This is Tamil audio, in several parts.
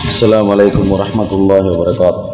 السلام عليكم ورحمة الله وبركاته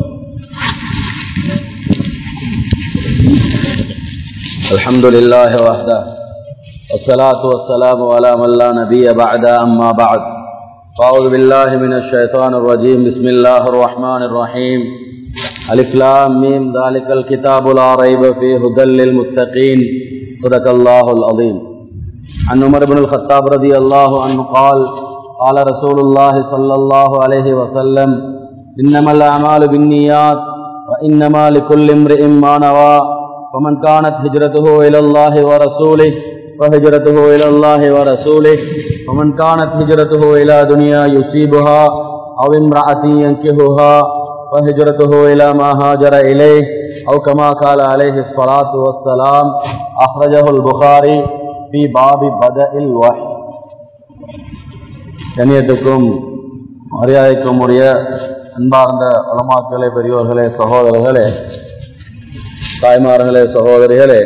الحمد لله وحده والصلاة والسلام على من لا نبي بعد أما بعد فأعوذ بالله من الشيطان الرجيم بسم الله الرحمن الرحيم ألف لام ميم ذلك الكتاب لا ريب فيه هدى للمتقين صدق الله العظيم عن عمر بن الخطاب رضي الله عنه قال قال رسول الله صلى الله عليه وسلم إنما الأعمال بالنيات وإنما لكل امرئ ما نوى ومن كانت هجرته إلى الله ورسوله فهجرته إلى الله ورسوله ومن كانت هجرته إلى دنيا يصيبها أو امرأة ينكهها فهجرته إلى ما هاجر إليه أو كما قال عليه الصلاة والسلام أخرجه البخاري في باب بدء الوحي கண்ணியத்துக்கும் மரியாதைக்கும் உரிய அன்பார்ந்த உலமாக்களே பெரியோர்களே சகோதரர்களே தாய்மார்களே சகோதரிகளே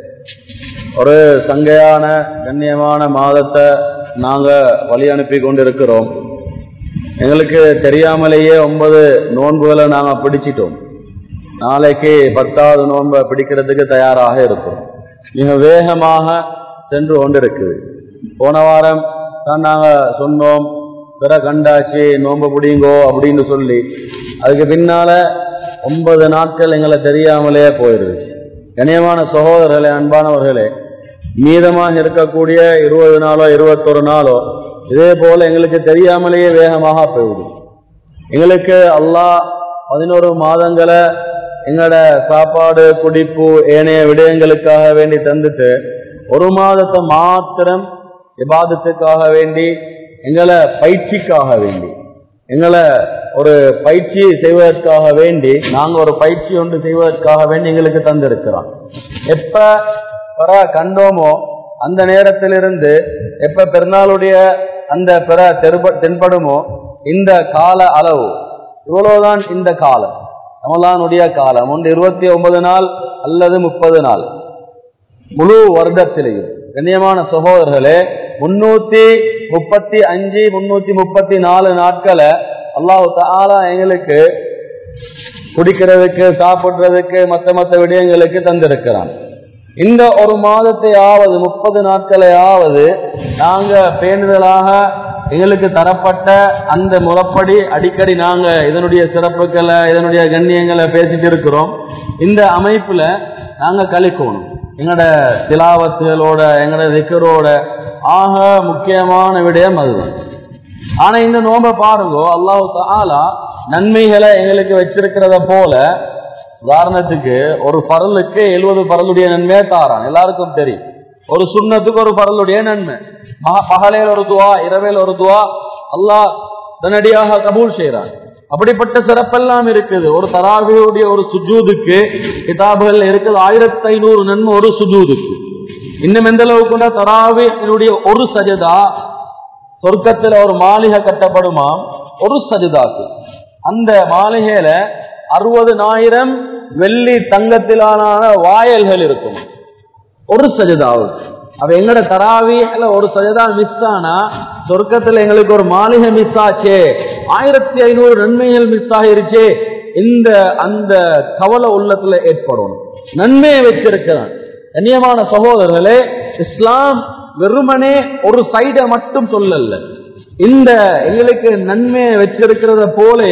ஒரு சங்கையான கண்ணியமான மாதத்தை நாங்கள் வழி அனுப்பி கொண்டிருக்கிறோம் எங்களுக்கு தெரியாமலேயே ஒன்பது நோன்புகளை நாங்கள் பிடிச்சிட்டோம் நாளைக்கு பத்தாவது நோன்பை பிடிக்கிறதுக்கு தயாராக இருக்கும் மிக வேகமாக சென்று கொண்டிருக்குது போன வாரம் தான் நாங்கள் சொன்னோம் பிற கண்டாச்சு நோன்பு பிடிங்கோ அப்படின்னு சொல்லி அதுக்கு பின்னால ஒன்பது நாட்கள் எங்களை தெரியாமலே போயிருச்சு கண்ணியமான சகோதரர்களே அன்பானவர்களே மீதமாக இருக்கக்கூடிய இருபது நாளோ இருபத்தொரு நாளோ இதே போல எங்களுக்கு தெரியாமலேயே வேகமாக போய்விடும் எங்களுக்கு அல்லாஹ் பதினோரு மாதங்களை எங்களோட சாப்பாடு குடிப்பு ஏனைய விடயங்களுக்காக வேண்டி தந்துட்டு ஒரு மாதத்தை மாத்திரம் விவாதத்துக்காக வேண்டி எங்களை பயிற்சிக்காக வேண்டி எங்களை ஒரு பயிற்சி செய்வதற்காக வேண்டி நாங்கள் ஒரு பயிற்சி ஒன்று செய்வதற்காக வேண்டி எங்களுக்கு தந்திருக்கிறோம் எப்ப பிற கண்டோமோ அந்த நேரத்திலிருந்து எப்ப பெருநாளுடைய அந்த பிற தெருப தென்படுமோ இந்த கால அளவு இவ்வளவுதான் இந்த காலம் ரமலானுடைய காலம் ஒன்று இருபத்தி ஒன்பது நாள் அல்லது முப்பது நாள் முழு வருடத்திலேயும் கண்ணியமான சகோதரர்களே முன்னூத்தி முப்பத்தி அஞ்சு முன்னூத்தி முப்பத்தி நாலு நாட்களை அல்லாஹு தாலா எங்களுக்கு குடிக்கிறதுக்கு சாப்பிடுறதுக்கு மற்ற மற்ற விடயங்களுக்கு தந்திருக்கிறான் இந்த ஒரு மாதத்தை ஆவது முப்பது நாட்களை ஆவது நாங்க பேணுதலாக எங்களுக்கு தரப்பட்ட அந்த முறைப்படி அடிக்கடி நாங்க இதனுடைய சிறப்புகளை இதனுடைய கண்ணியங்களை பேசிட்டு இருக்கிறோம் இந்த அமைப்புல நாங்க கழிக்கணும் எங்களோட திலாவத்துகளோட எங்களோட திக்கரோட ஆக முக்கியமான விடயம் அதுதான் ஆனா இந்த நோம்ப பாருங்க அல்லாஹு தாலா நன்மைகளை எங்களுக்கு வச்சிருக்கிறத போல உதாரணத்துக்கு ஒரு பரலுக்கு எழுபது பரலுடைய நன்மையை தாரான் எல்லாருக்கும் தெரியும் ஒரு சுண்ணத்துக்கு ஒரு பரலுடைய நன்மை பகலையில் ஒரு துவா இரவேல் ஒரு துவா அல்லாஹ் தனடியாக கபூல் செய்யறான் அப்படிப்பட்ட சிறப்பெல்லாம் இருக்குது ஒரு தராவியுடைய ஒரு சுஜூதுக்கு கிதாபுகள் இருக்குது ஆயிரத்தி ஐநூறு நன்மை ஒரு சுஜூதுக்கு இன்னும் எந்த அளவுக்குண்டா தராவினுடைய ஒரு சஜதா சொர்க்கத்துல ஒரு மாளிகை கட்டப்படுமா ஒரு சஜிதாக்கு அந்த மாளிகையில அறுபதுனாயிரம் வெள்ளி தங்கத்திலான வாயல்கள் இருக்கும் ஒரு சஜிதாவுக்கு அப்ப எங்கட தராவியில ஒரு சஜதா மிஸ் ஆனா சொர்க்கத்துல எங்களுக்கு ஒரு மாளிகை மிஸ் ஆச்சே ஆயிரத்தி ஐநூறு நன்மைகள் மிஸ் ஆகிருச்சே இந்த அந்த கவலை உள்ளத்துல ஏற்படும் நன்மையை வச்சிருக்கிறான் கண்ணியமான சகோதரர்களே இஸ்லாம் வெறுமனே ஒரு சைடை மட்டும் சொல்லல இந்த எங்களுக்கு நன்மையை வச்சிருக்கிறத போலே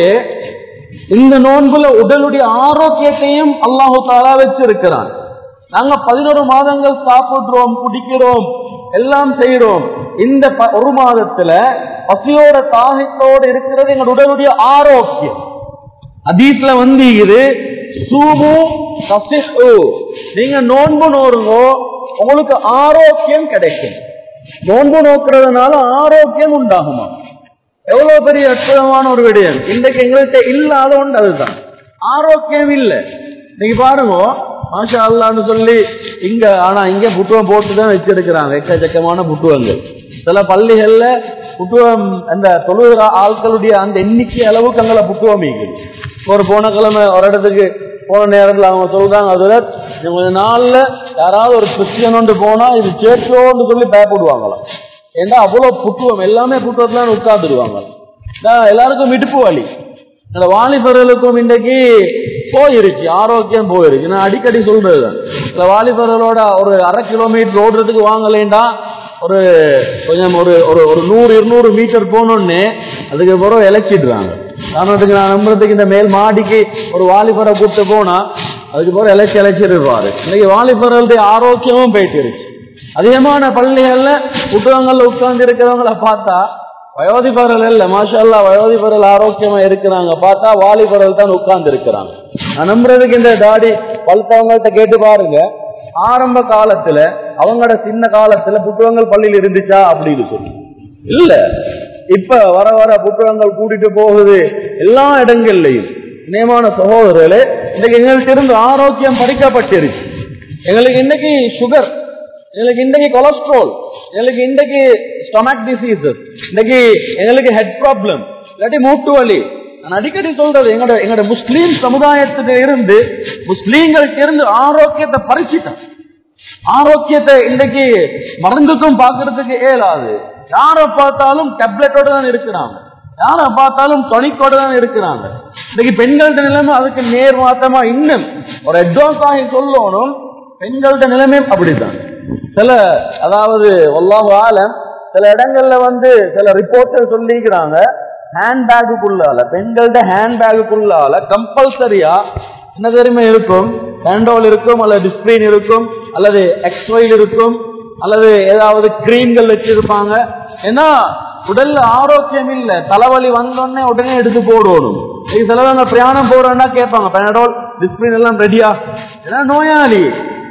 இந்த நோன்புல உடலுடைய ஆரோக்கியத்தையும் அல்லாஹு தாலா வச்சிருக்கிறான் நாங்க பதினோரு மாதங்கள் சாப்பிடுறோம் குடிக்கிறோம் எல்லாம் செய்யறோம் இந்த ஒரு மாதத்துல பசியோட தாகத்தோடு இருக்கிறது எங்க உடலுடைய ஆரோக்கியம் அதீஸ்ல வந்து இது சூமு நீங்க நோன்பு நோருங்கோ உங்களுக்கு ஆரோக்கியம் கிடைக்கும் நோன்பு நோக்கிறதுனால ஆரோக்கியம் உண்டாகுமா எவ்வளவு பெரிய அற்புதமான ஒரு விடயம் இன்றைக்கு எங்கள்கிட்ட இல்லாத ஒன்று அதுதான் ஆரோக்கியம் இல்லை நீங்க பாருங்க மாஷா அல்லான்னு சொல்லி இங்க ஆனா இங்க புட்டுவம் போட்டு தான் வச்சிருக்கிறாங்க எக்கச்சக்கமான புட்டுவங்கள் சில பள்ளிகள்ல புட்டுவம் அந்த தொழுகிற ஆட்களுடைய அந்த எண்ணிக்கை அளவுக்கு அங்கே புட்டுவம் இருக்குது ஒரு போன கிழமை ஒரு இடத்துக்கு போன நேரத்தில் அவங்க சொல்றாங்க அதுல கொஞ்ச நாள்ல யாராவது ஒரு கிறிஸ்டியன் ஒன்று போனா இது சேர்ச்சோன்னு சொல்லி பயப்படுவாங்களாம் ஏன்னா அவ்வளவு புட்டுவம் எல்லாமே புட்டுவத்துல உட்கார்ந்துடுவாங்க நான் எல்லாருக்கும் இடுப்பு வலி இந்த வாலிபர்களுக்கும் இன்றைக்கு போயிருச்சு ஆரோக்கியம் போயிருச்சு நான் அடிக்கடி சொல்றதுதான் இந்த வாலிபர்களோட ஒரு அரை கிலோமீட்டர் ஓடுறதுக்கு வாங்கலேண்டா ஒரு கொஞ்சம் ஒரு ஒரு ஒரு நூறு இருநூறு மீட்டர் போனோன்னு அதுக்கு பிறகு இழைச்சிடுறாங்க காரணத்துக்கு நான் நம்புறதுக்கு இந்த மேல் மாடிக்கு ஒரு வாலிபரை கூப்பிட்டு போனா அதுக்கு பிறகு இழைச்சி இழைச்சிருவாரு இன்னைக்கு வாலிபர்களுடைய ஆரோக்கியமும் போயிட்டு இருச்சு அதிகமான பள்ளிகள்ல புத்தகங்கள்ல உட்கார்ந்து இருக்கிறவங்கள பார்த்தா வயோதிபர்கள் இல்ல மாஷல்லா வயோதிபர்கள் ஆரோக்கியமா இருக்கிறாங்க பார்த்தா வாலிபர்கள் தான் உட்கார்ந்து இருக்கிறாங்க நான் நம்புறதுக்கு இந்த தாடி பழுத்தவங்கள்ட்ட கேட்டு பாருங்க ஆரம்ப காலத்துல அவங்களோட சின்ன காலத்துல புத்தகங்கள் பள்ளியில் இருந்துச்சா அப்படின்னு சொல்லி இல்ல இப்ப வர வர புத்தகங்கள் கூட்டிட்டு போகுது எல்லா இடங்கள்லையும் இணையமான சகோதரர்களே இன்னைக்கு எங்கள்கிட்ட இருந்து ஆரோக்கியம் பறிக்கப்பட்டிருச்சு எங்களுக்கு இன்னைக்கு சுகர் எங்களுக்கு இன்னைக்கு கொலஸ்ட்ரால் எங்களுக்கு இன்னைக்கு ஸ்டொமக் டிசீசஸ் இன்னைக்கு எங்களுக்கு ஹெட் ப்ராப்ளம் இல்லாட்டி மூட்டு வலி நான் அடிக்கடி சொல்றது எங்களோட எங்களோட முஸ்லீம் சமுதாயத்துல இருந்து முஸ்லீம்களுக்கு இருந்து ஆரோக்கியத்தை பறிச்சுட்டான் ஆரோக்கியத்தை இன்னைக்கு மருந்துக்கும் பார்க்கறதுக்கு இயலாது யாரை பார்த்தாலும் டேப்லெட்டோட தான் இருக்கிறாங்க யாரை பார்த்தாலும் தொனிக்கோட தான் இருக்கிறாங்க இன்னைக்கு பெண்கள்ட்ட நிலைமை அதுக்கு நேர் மாத்தமா இன்னும் ஒரு அட்வான்ஸ் ஆகி சொல்லணும் பெண்கள்ட்ட நிலைமையும் அப்படித்தான் சில அதாவது ஒல்லாஹு ஆலம் சில இடங்கள்ல வந்து சில ரிப்போர்ட்டர் சொல்லிக்கிறாங்க ஹேண்ட்பேக்குள்ளால பெண்கள்ட ஹேண்ட்பேக்குள்ளால கம்பல்சரியா என்ன தெரியுமா இருக்கும் ஹேண்டோல் இருக்கும் அல்லது டிஸ்பிளின் இருக்கும் அல்லது எக்ஸ்வைல் இருக்கும் அல்லது ஏதாவது கிரீம்கள் வச்சிருப்பாங்க ஏன்னா உடல்ல ஆரோக்கியம் இல்ல தலைவலி வந்தோடனே உடனே எடுத்து போடணும் இது சிலவங்க பிரயாணம் போறோம்னா கேட்பாங்க பெனடோல் டிஸ்பிளின் எல்லாம் ரெடியா ஏன்னா நோயாளி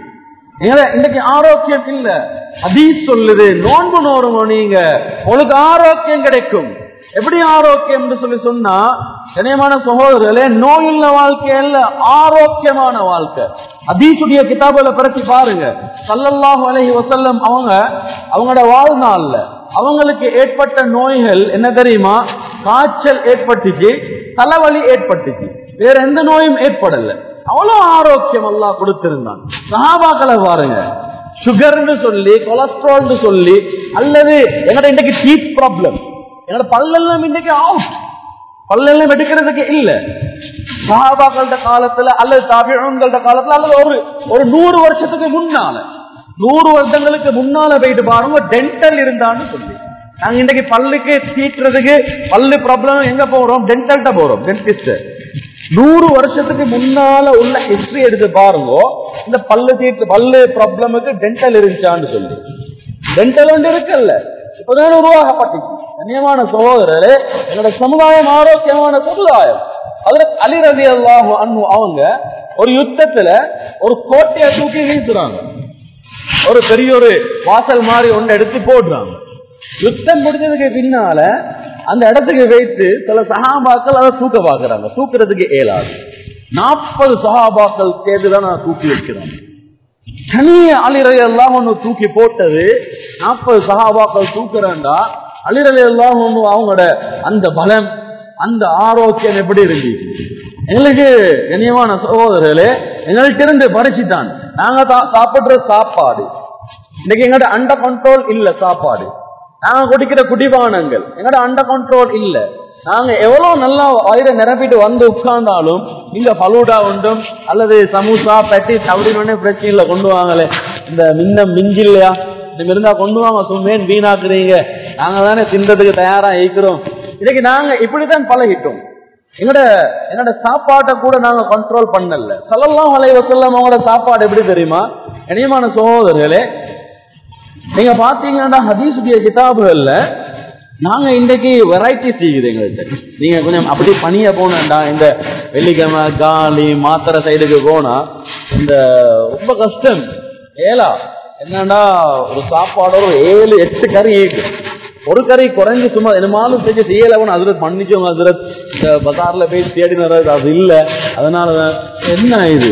ஏன்னா இன்னைக்கு ஆரோக்கியம் இல்ல அதீஸ் சொல்லுது நோன்பு நோருங்க நீங்க உங்களுக்கு ஆரோக்கியம் கிடைக்கும் எப்படி ஆரோக்கியம் சொல்லி சொன்னா கனியமான சகோதரர்களே நோயுள்ள வாழ்க்கை இல்ல ஆரோக்கியமான வாழ்க்கை அதீசுடைய கிதாபுல பிரட்டி பாருங்க சல்லல்லாஹு அலைஹி வசல்லம் அவங்க அவங்களோட வாழ்நாள்ல அவங்களுக்கு ஏற்பட்ட நோய்கள் என்ன தெரியுமா காய்ச்சல் ஏற்பட்டுச்சு தலைவலி ஏற்பட்டுச்சு வேற எந்த நோயும் ஏற்படல அவ்வளவு ஆரோக்கியம் எல்லாம் கொடுத்திருந்தான் சஹாபாக்களை பாருங்க சுகர்னு சொல்லி கொலஸ்ட்ரால்னு சொல்லி அல்லது எங்கட இன்னைக்கு டீத் ப்ராப்ளம் எங்கட பல்லெல்லாம் இன்னைக்கு அவுட் பல்லெல்லாம் எடுக்கிறதுக்கு இல்ல சஹாபாக்கள காலத்துல அல்லது தாபியங்கள காலத்துல அல்லது ஒரு ஒரு நூறு வருஷத்துக்கு முன்னால நூறு வருஷங்களுக்கு முன்னால போயிட்டு பாருங்க டென்டல் இருந்தான்னு சொல்லி நாங்க இன்னைக்கு பல்லுக்கு தீட்டுறதுக்கு பல்லு ப்ராப்ளம் எங்க போறோம் டென்டல்ட்ட போறோம் டென்டிஸ்ட் நூறு வருஷத்துக்கு முன்னால உள்ள ஹிஸ்டரி எடுத்து பாருங்க இந்த பல்லு தீட்டு பல்லு ப்ராப்ளமுக்கு டென்டல் இருந்துச்சான்னு சொல்லி டென்டல் ஒன்று இருக்குல்ல இப்பதான் உருவாக்கப்பட்டுச்சு கண்ணியமான சகோதரரே என்னோட சமுதாயம் ஆரோக்கியமான சமுதாயம் அதுல அலிரதி அல்லாஹ் அன்பு அவங்க ஒரு யுத்தத்துல ஒரு கோட்டையை தூக்கி வீசுறாங்க ஒரு பெரிய ஒரு வாசல் மாதிரி ஒன்று எடுத்து போடுறாங்க யுத்தம் முடிஞ்சதுக்கு பின்னால அந்த இடத்துக்கு வைத்து சில சகாபாக்கள் அதை தூக்க பாக்குறாங்க தூக்குறதுக்கு இயலாது நாற்பது சகாபாக்கள் சேர்ந்துதான் நான் தூக்கி வைக்கிறாங்க தனிய அலிரலை எல்லாம் ஒண்ணு தூக்கி போட்டது நாற்பது சகாபாக்கள் தூக்குறாண்டா அலிரலை எல்லாம் ஒண்ணு அவங்களோட அந்த பலம் அந்த ஆரோக்கியம் எப்படி இருந்துச்சு எங்களுக்கு கண்ணியமான சகோதரர்களே எங்கள்கிட்ட இருந்து பறிச்சுட்டான் நாங்க சா- சாப்பிடுற சாப்பாடு இன்னைக்கு எங்கட அண்ட கண்ட்ரோல் இல்ல சாப்பாடு நாங்க குடிக்கிற குடிபானங்கள் எங்கட அண்ட கண்ட்ரோல் இல்ல நாங்க எவ்வளவு நல்லா வயிறை நிரப்பிட்டு வந்து உட்கார்ந்தாலும் இங்க பலூடா உண்டும் அல்லது சமோசா பெட்டிஸ் அப்படின்னு பிரச்சனை இல்ல கொண்டு வாங்களே இந்த மின்னம் மிஞ்சி இல்லையா இந்த இருந்தா கொண்டு வாங்க சும்மேன் வீணாக்குறீங்க நாங்க தானே தின்றதுக்கு தயாரா இருக்கிறோம் இன்னைக்கு நாங்க இப்படித்தான் பழகிட்டோம் எங்கட என்னோட சாப்பாட்டை கூட நாங்க கண்ட்ரோல் பண்ணல சல்லல்லாஹு அலைஹி வஸல்லம் அவங்களோட சாப்பாடு எப்படி தெரியுமா இனியமான சகோதரர்களே நீங்க பாத்தீங்கன்னா ஹதீஸுடைய கிதாபுகள்ல நாங்க இன்றைக்கு வெரைட்டி செய்யுது எங்கள்கிட்ட நீங்க கொஞ்சம் அப்படி பணிய போனேன்டா இந்த வெள்ளிக்கிழமை காலி மாத்திரை சைடுக்கு போனா இந்த ரொம்ப கஷ்டம் ஏலா என்னன்னா ஒரு சாப்பாடு ஒரு ஏழு எட்டு கறி இருக்கு ஒரு கறி குறைஞ்சு சும்மா என்னமாலும் செஞ்சு செய்யலவன் அதுல மன்னிச்சவங்க அதுல இந்த பசார்ல போய் தேடி வர்றது அது இல்ல அதனாலதான் என்ன இது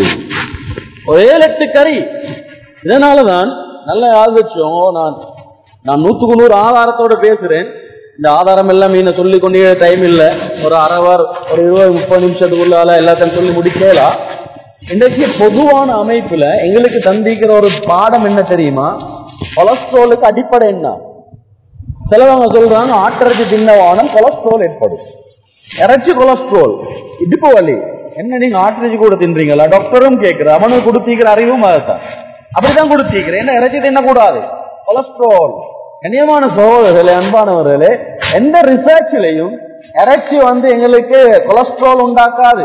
ஒரு ஏழு எட்டு கறி இதனாலதான் நல்ல யார் வச்சோம் நான் நான் நூத்துக்கு நூறு ஆதாரத்தோட பேசுறேன் இந்த ஆதாரம் எல்லாம் மீன சொல்லி கொண்டே டைம் இல்ல ஒரு அரை வார் ஒரு இருபது முப்பது நிமிஷத்துக்குள்ளால எல்லாத்தையும் சொல்லி முடிக்கலாம் இன்றைக்கு பொதுவான அமைப்புல எங்களுக்கு தந்திக்கிற ஒரு பாடம் என்ன தெரியுமா கொலஸ்ட்ராலுக்கு அடிப்படை என்ன சிலவங்க சொல்றாங்க ஆட்டிறச்சி தின்னவானம் கொலஸ்ட்ரால் ஏற்படும் இறைச்சி கொலஸ்ட்ரால் இடுப்பு வலி என்ன நீங்க ஆட்டிறச்சி கூட தின்றீங்களா டாக்டரும் கேட்கிற அவனுக்கு கொடுத்தீங்கிற அறிவும் அதுதான் அப்படிதான் கொடுத்தீங்கிற என்ன இறைச்சி தின்னக்கூடாது கொலஸ்ட்ரால் கண்ணியமான சகோதரர்களே அன்பானவர்களே எந்த ரிசர்ச்லயும் இறைச்சி வந்து எங்களுக்கு கொலஸ்ட்ரால் உண்டாக்காது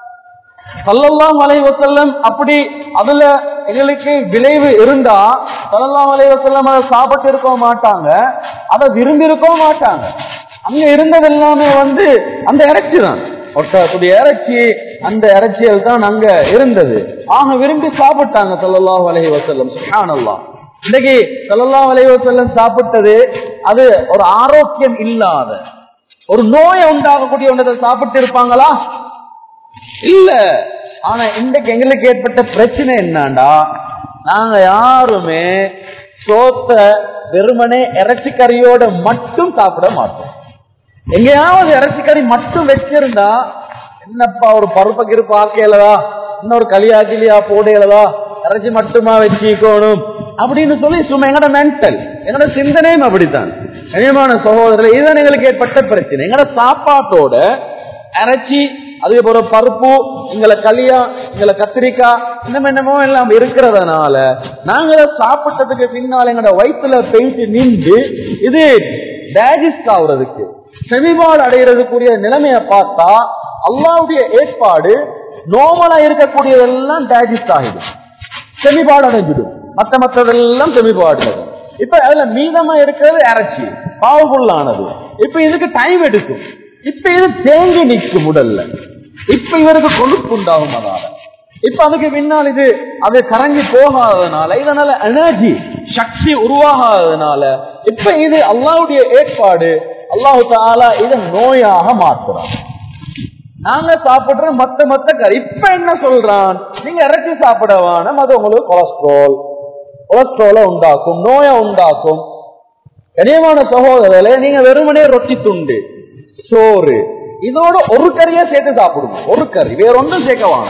சல்லல்லாம் அலைவசல்லம் அப்படி அதுல எங்களுக்கு விளைவு இருந்தா சல்லல்லாம் அலைவசல்லம் அதை சாப்பிட்டு இருக்க மாட்டாங்க அதை விரும்பி இருக்க மாட்டாங்க அங்க இருந்தது எல்லாமே வந்து அந்த இறைச்சி தான் ஒட்டக்கூடிய இறைச்சி அந்த இறைச்சியல் தான் அங்க இருந்தது ஆக விரும்பி சாப்பிட்டாங்க சல்லல்லாஹு அலைஹி வஸல்லம் சுப்ஹானல்லாஹ் இன்னைக்கு சல்லல்லாஹு அலைஹி வஸல்லம் சாப்பிட்டது அது ஒரு ஆரோக்கியம் இல்லாத ஒரு நோயை உண்டாகக்கூடிய ஒன்றதை சாப்பிட்டு இருப்பாங்களா இல்ல ஆனா இன்றைக்கு எங்களுக்கு ஏற்பட்ட பிரச்சனை என்னண்டா நாங்க யாருமே சோத்த வெறுமனே இறைச்சி கறியோட மட்டும் சாப்பிட மாட்டோம் எங்கேயாவது இறைச்சி கறி மட்டும் வச்சிருந்தா என்னப்பா ஒரு பருப்ப கிருப்பு ஆக்கையிலதா இன்னொரு களியா கிளியா போடையிலதா இறைச்சி மட்டுமா வச்சுக்கணும் அப்படின்னு சொல்லி சும்மா எங்கட மென்டல் எங்கட சிந்தனையும் அப்படித்தான் கனியமான சகோதரர் இதுதான் எங்களுக்கு ஏற்பட்ட பிரச்சனை எங்கட சாப்பாட்டோட இறைச்சி அதே போல பருப்பு எங்களை களியா எங்களை கத்திரிக்காய் இன்னும் என்னமோ எல்லாம் இருக்கிறதுனால நாங்க இதை சாப்பிட்டதுக்கு பின்னால் எங்களோட வயிற்றுல போயிட்டு நின்று இது டைஜஸ்ட் ஆகுறதுக்கு செமிபாடு அடைகிறதுக்குரிய நிலைமையை பார்த்தா அல்லாவுடைய ஏற்பாடு நோமலா இருக்கக்கூடியதெல்லாம் டைஜஸ்ட் ஆகிடும் செமிபாடு அடைஞ்சிடும் மத்த மற்றதெல்லாம் செமிபாடு இப்ப அதுல மீதமா இருக்கிறது இறைச்சி பாவகுள்ளானது இப்ப இதுக்கு டைம் எடுக்கும் இப்ப இது தேங்கி நிற்கும் உடல்ல இப்ப இவருக்கு கொழுப்பு உண்டாகும் அதால இப்ப அதுக்கு பின்னால் இது அது கரங்கி போகாததுனால இதனால எனர்ஜி சக்தி உருவாகாததுனால இப்ப இது அல்லாவுடைய ஏற்பாடு அல்லாஹு தாலா இதை நோயாக மாத்துறான் நாங்க சாப்பிடுற மத்த மத்த கறி இப்ப என்ன சொல்றான் நீங்க இறைச்சி சாப்பிடவான அது உங்களுக்கு கொலஸ்ட்ரால் கொலஸ்ட்ரால உண்டாக்கும் நோயை உண்டாக்கும் கனியமான சகோதரர்களே நீங்க வெறுமனே ரொட்டி துண்டு சோறு இதோட ஒரு கறியா சேர்த்து சாப்பிடுங்க ஒரு கறி வேற ஒன்றும் சேர்க்க வாங்க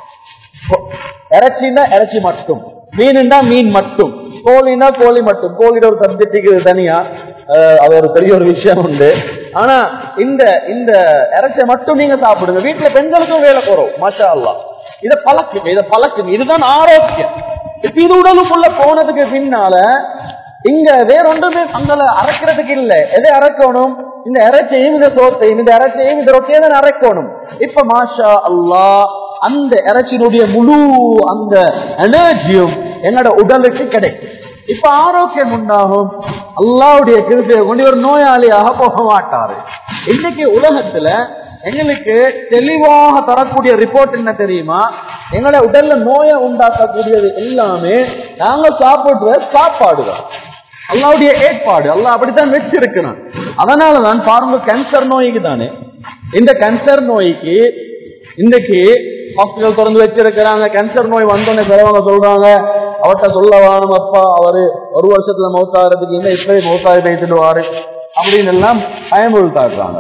இறைச்சின்னா இறைச்சி மட்டும் மீனுண்டா மீன் மட்டும் கோழினா கோழி மட்டும் கோழியோட ஒரு சப்ஜெக்டுக்கு தனியா அஹ், அது ஒரு பெரிய ஒரு விஷயம் உண்டு ஆனா இந்த இந்த இறைச்சியை மட்டும் நீங்க சாப்பிடுங்க வீட்டுல பெண்களுக்கும் வேலை போறோம் மாஷா அல்லா இதை பழக்குங்க இதை பழக்குங்க இதுதான் ஆரோக்கியம் இப்ப இது உடலுக்குள்ள போனதுக்கு பின்னால இங்க வேற ஒன்றுமே அங்கல அரைக்கிறதுக்கு இல்ல எதை அரைக்கணும் இந்த இறைச்சையும் இந்த சோத்தையும் இந்த இறைச்சையும் இந்த ரொட்டியை தான் அரைக்கணும் இப்ப மாஷா அல்லாஹ் அந்த இறைச்சியினுடைய முழு அந்த எனர்ஜியும் என்னோட உடலுக்கு கிடைக்கும் இப்ப ஆரோக்கியம் உண்டாகும் அல்லாவுடைய கிருப்பையை கொண்டு ஒரு நோயாளியாக போக மாட்டாரு இன்னைக்கு உலகத்துல எங்களுக்கு தெளிவாக தரக்கூடிய ரிப்போர்ட் என்ன தெரியுமா எங்களை உடல்ல நோயை உண்டாக்கக்கூடியது எல்லாமே நாங்க சாப்பிடுற சாப்பாடு தான் அல்லாவுடைய ஏற்பாடு அல்லாஹ் அப்படித்தான் வச்சிருக்கிறான் அதனாலதான் பாருங்க கேன்சர் நோய்க்கு தானே இந்த கேன்சர் நோய்க்கு இன்றைக்கு ஹாஸ்பிட்டல் திறந்து வச்சிருக்கிறாங்க கேன்சர் நோய் வந்தோடனே சிலவங்க சொல்றாங்க அவர்கிட்ட சொல்ல வேணும் அப்பா அவரு ஒரு வருஷத்துல மௌத்தாகிறதுக்கு இன்னும் இப்பவே மௌத்தாகி பேசிடுவாரு அப்படின்னு எல்லாம் பயமுறுத்தாடுறாங்க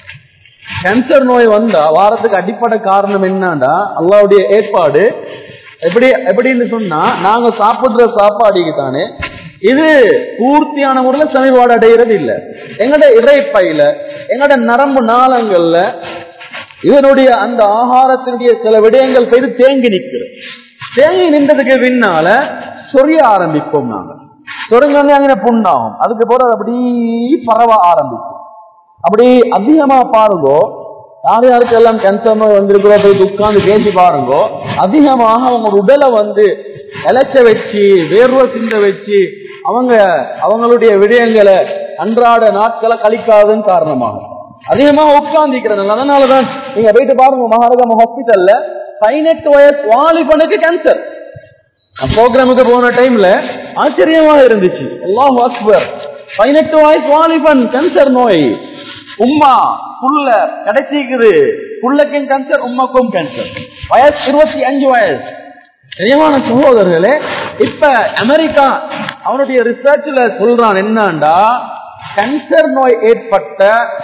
கேன்சர் நோய் வந்தா வாரத்துக்கு அடிப்படை காரணம் என்னன்னா அல்லாவுடைய ஏற்பாடு எப்படி எப்படின்னு சொன்னா நாங்க சாப்பிடுற சாப்பாடுக்கு தானே இது பூர்த்தியான முறையில் சமீபாடு அடைகிறது இல்ல எங்கட இறைப்பையில எங்கட நரம்பு நாளங்கள்ல இதனுடைய அந்த ஆகாரத்தினுடைய சில விடயங்கள் போய் தேங்கி நிற்கிறது தேங்கி நின்றதுக்கு பின்னால சொரிய ஆரம்பிப்போம் நாங்க சொருங்க அங்கே புண்ணாகும் அதுக்கு போறது அப்படி பரவ ஆரம்பிக்கும் அப்படி அதிகமா பாருங்கோ யார் யாருக்கு எல்லாம் கேன்சர் நோய் வந்திருக்கிறோ போய் உட்கார்ந்து பேசி பாருங்கோ அதிகமாக அவங்க உடலை வந்து இலைச்ச வச்சு வேர்வை சிந்த வச்சு அவங்க அவங்களுடைய விடயங்களை அன்றாட நாட்களை கழிக்காதுன்னு காரணமாக அதிகமா உட்கார்ந்திக்கிறது அதனாலதான் நீங்க போயிட்டு பாருங்க மகாராஜா ஹாஸ்பிட்டல்ல பதினெட்டு வயசு வாலிபனுக்கு கேன்சர் ப்ரோக்ராமுக்கு போன டைம்ல ஆச்சரியமா இருந்துச்சு அல்லாஹ் அக்பர் பதினெட்டு வயசு வாலிபன் கேன்சர் நோய் உம்மா புள்ள கிடைச்சிக்குது புள்ளக்கும் கேன்சர் உம்மாக்கும் கேன்சர் வயசு இருபத்தி அஞ்சு வயசு தெளிவான சகோதரர்களே இப்ப அமெரிக்கா அவனுடைய ரிசர்ச்ல சொல்றான் என்னண்டா கேன்சர் நோய் ஏற்பட்ட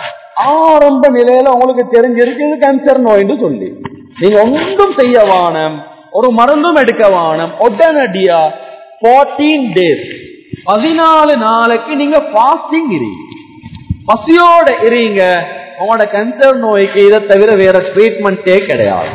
ஆரம்ப நிலையில உங்களுக்கு தெரிஞ்சிருக்கு இது கேன்சர் நோய்னு சொல்லி நீங்க ஒன்றும் செய்ய வானம் ஒரு மருந்தும் எடுக்க வானம் உடனடியா 14 டேஸ் பதினாலு நாளைக்கு நீங்க பாஸ்டிங் இருங்க பசியோட இருங்க உங்களோட கேன்சர் நோய்க்கு இதை தவிர வேற ட்ரீட்மெண்ட்டே கிடையாது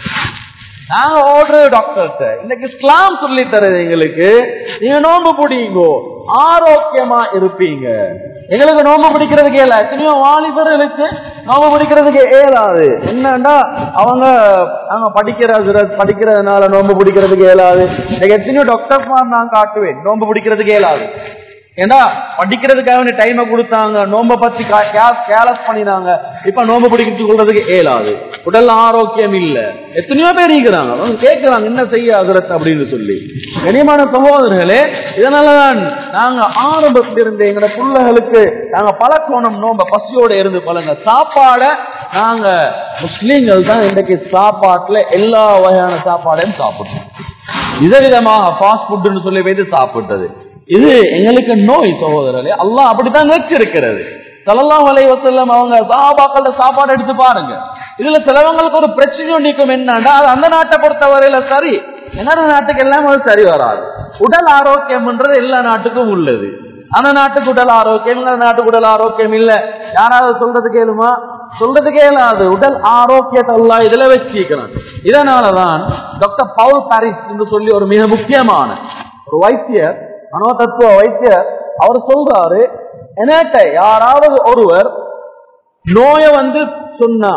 நாங்க ஓடுறது டாக்டர்கிட்ட இன்னைக்கு இஸ்லாம் சொல்லி தருது எங்களுக்கு நீங்க நோம்பு பிடிங்கோ ஆரோக்கியமா இருப்பீங்க எங்களுக்கு நோம்பு பிடிக்கிறதுக்கு ஏல எத்தனையோ வாலிபர்களுக்கு நோம்பு பிடிக்கிறதுக்கு ஏலாது என்னன்னா அவங்க நாங்க படிக்கிற படிக்கிறதுனால நோம்பு பிடிக்கிறதுக்கு ஏலாது எனக்கு எத்தனையோ டாக்டர் நான் காட்டுவேன் நோம்பு பிடிக்கிறதுக்கு ஏலாது ஏன்னா படிக்கிறதுக்காக டைமை கொடுத்தாங்க நோம்ப பத்தி கேலஸ் பண்ணினாங்க இப்ப நோம்பு பிடிக்கிறது கொள்றதுக்கு ஏலாது உடல் ஆரோக்கியம் இல்ல எத்தனையோ பேர் இருக்கிறாங்க அவங்க கேட்கிறாங்க என்ன செய்ய அசுரத் அப்படின்னு சொல்லி கனியமான சகோதரர்களே இதனாலதான் நாங்க ஆரம்பத்திலிருந்து எங்களோட பிள்ளைகளுக்கு நாங்க பழக்கணும் நோம்ப பசியோட இருந்து பழங்க சாப்பாட நாங்க முஸ்லீம்கள் தான் இன்றைக்கு சாப்பாட்டுல எல்லா வகையான சாப்பாடையும் சாப்பிடுறோம் விதவிதமாக ஃபாஸ்ட் ஃபுட்னு சொல்லி வைத்து சாப்பிட்டது இது எங்களுக்கு நோய் சகோதரர்களே அல்லாஹ் அப்படித்தான் வச்சிருக்கிறது சலல்லாம் வலை வசல்லம் அவங்க சாபாக்கள சாப்பாடு எடுத்து பாருங்க இதுல சிலவங்களுக்கு ஒரு பிரச்சனை நிற்கும் என்னன்னா அது அந்த நாட்டை பொறுத்தவரையில சரி என்னோட நாட்டுக்கு எல்லாம் அது சரி வராது உடல் ஆரோக்கியம்ன்றது எல்லா நாட்டுக்கும் உள்ளது அந்த நாட்டுக்கு உடல் ஆரோக்கியம் இந்த நாட்டுக்கு உடல் ஆரோக்கியம் இல்ல யாராவது சொல்றது கேளுமா சொல்றது கேளாது உடல் ஆரோக்கியத்தை எல்லாம் இதுல வச்சிருக்கிறான் இதனாலதான் டாக்டர் பவுல் பாரிஸ் என்று சொல்லி ஒரு மிக முக்கியமான ஒரு வைத்தியர் மனோதத்துவ வைத்தியர் அவர் சொல்றாரு என்கிட்ட யாராவது ஒருவர் நோய வந்து சொன்னா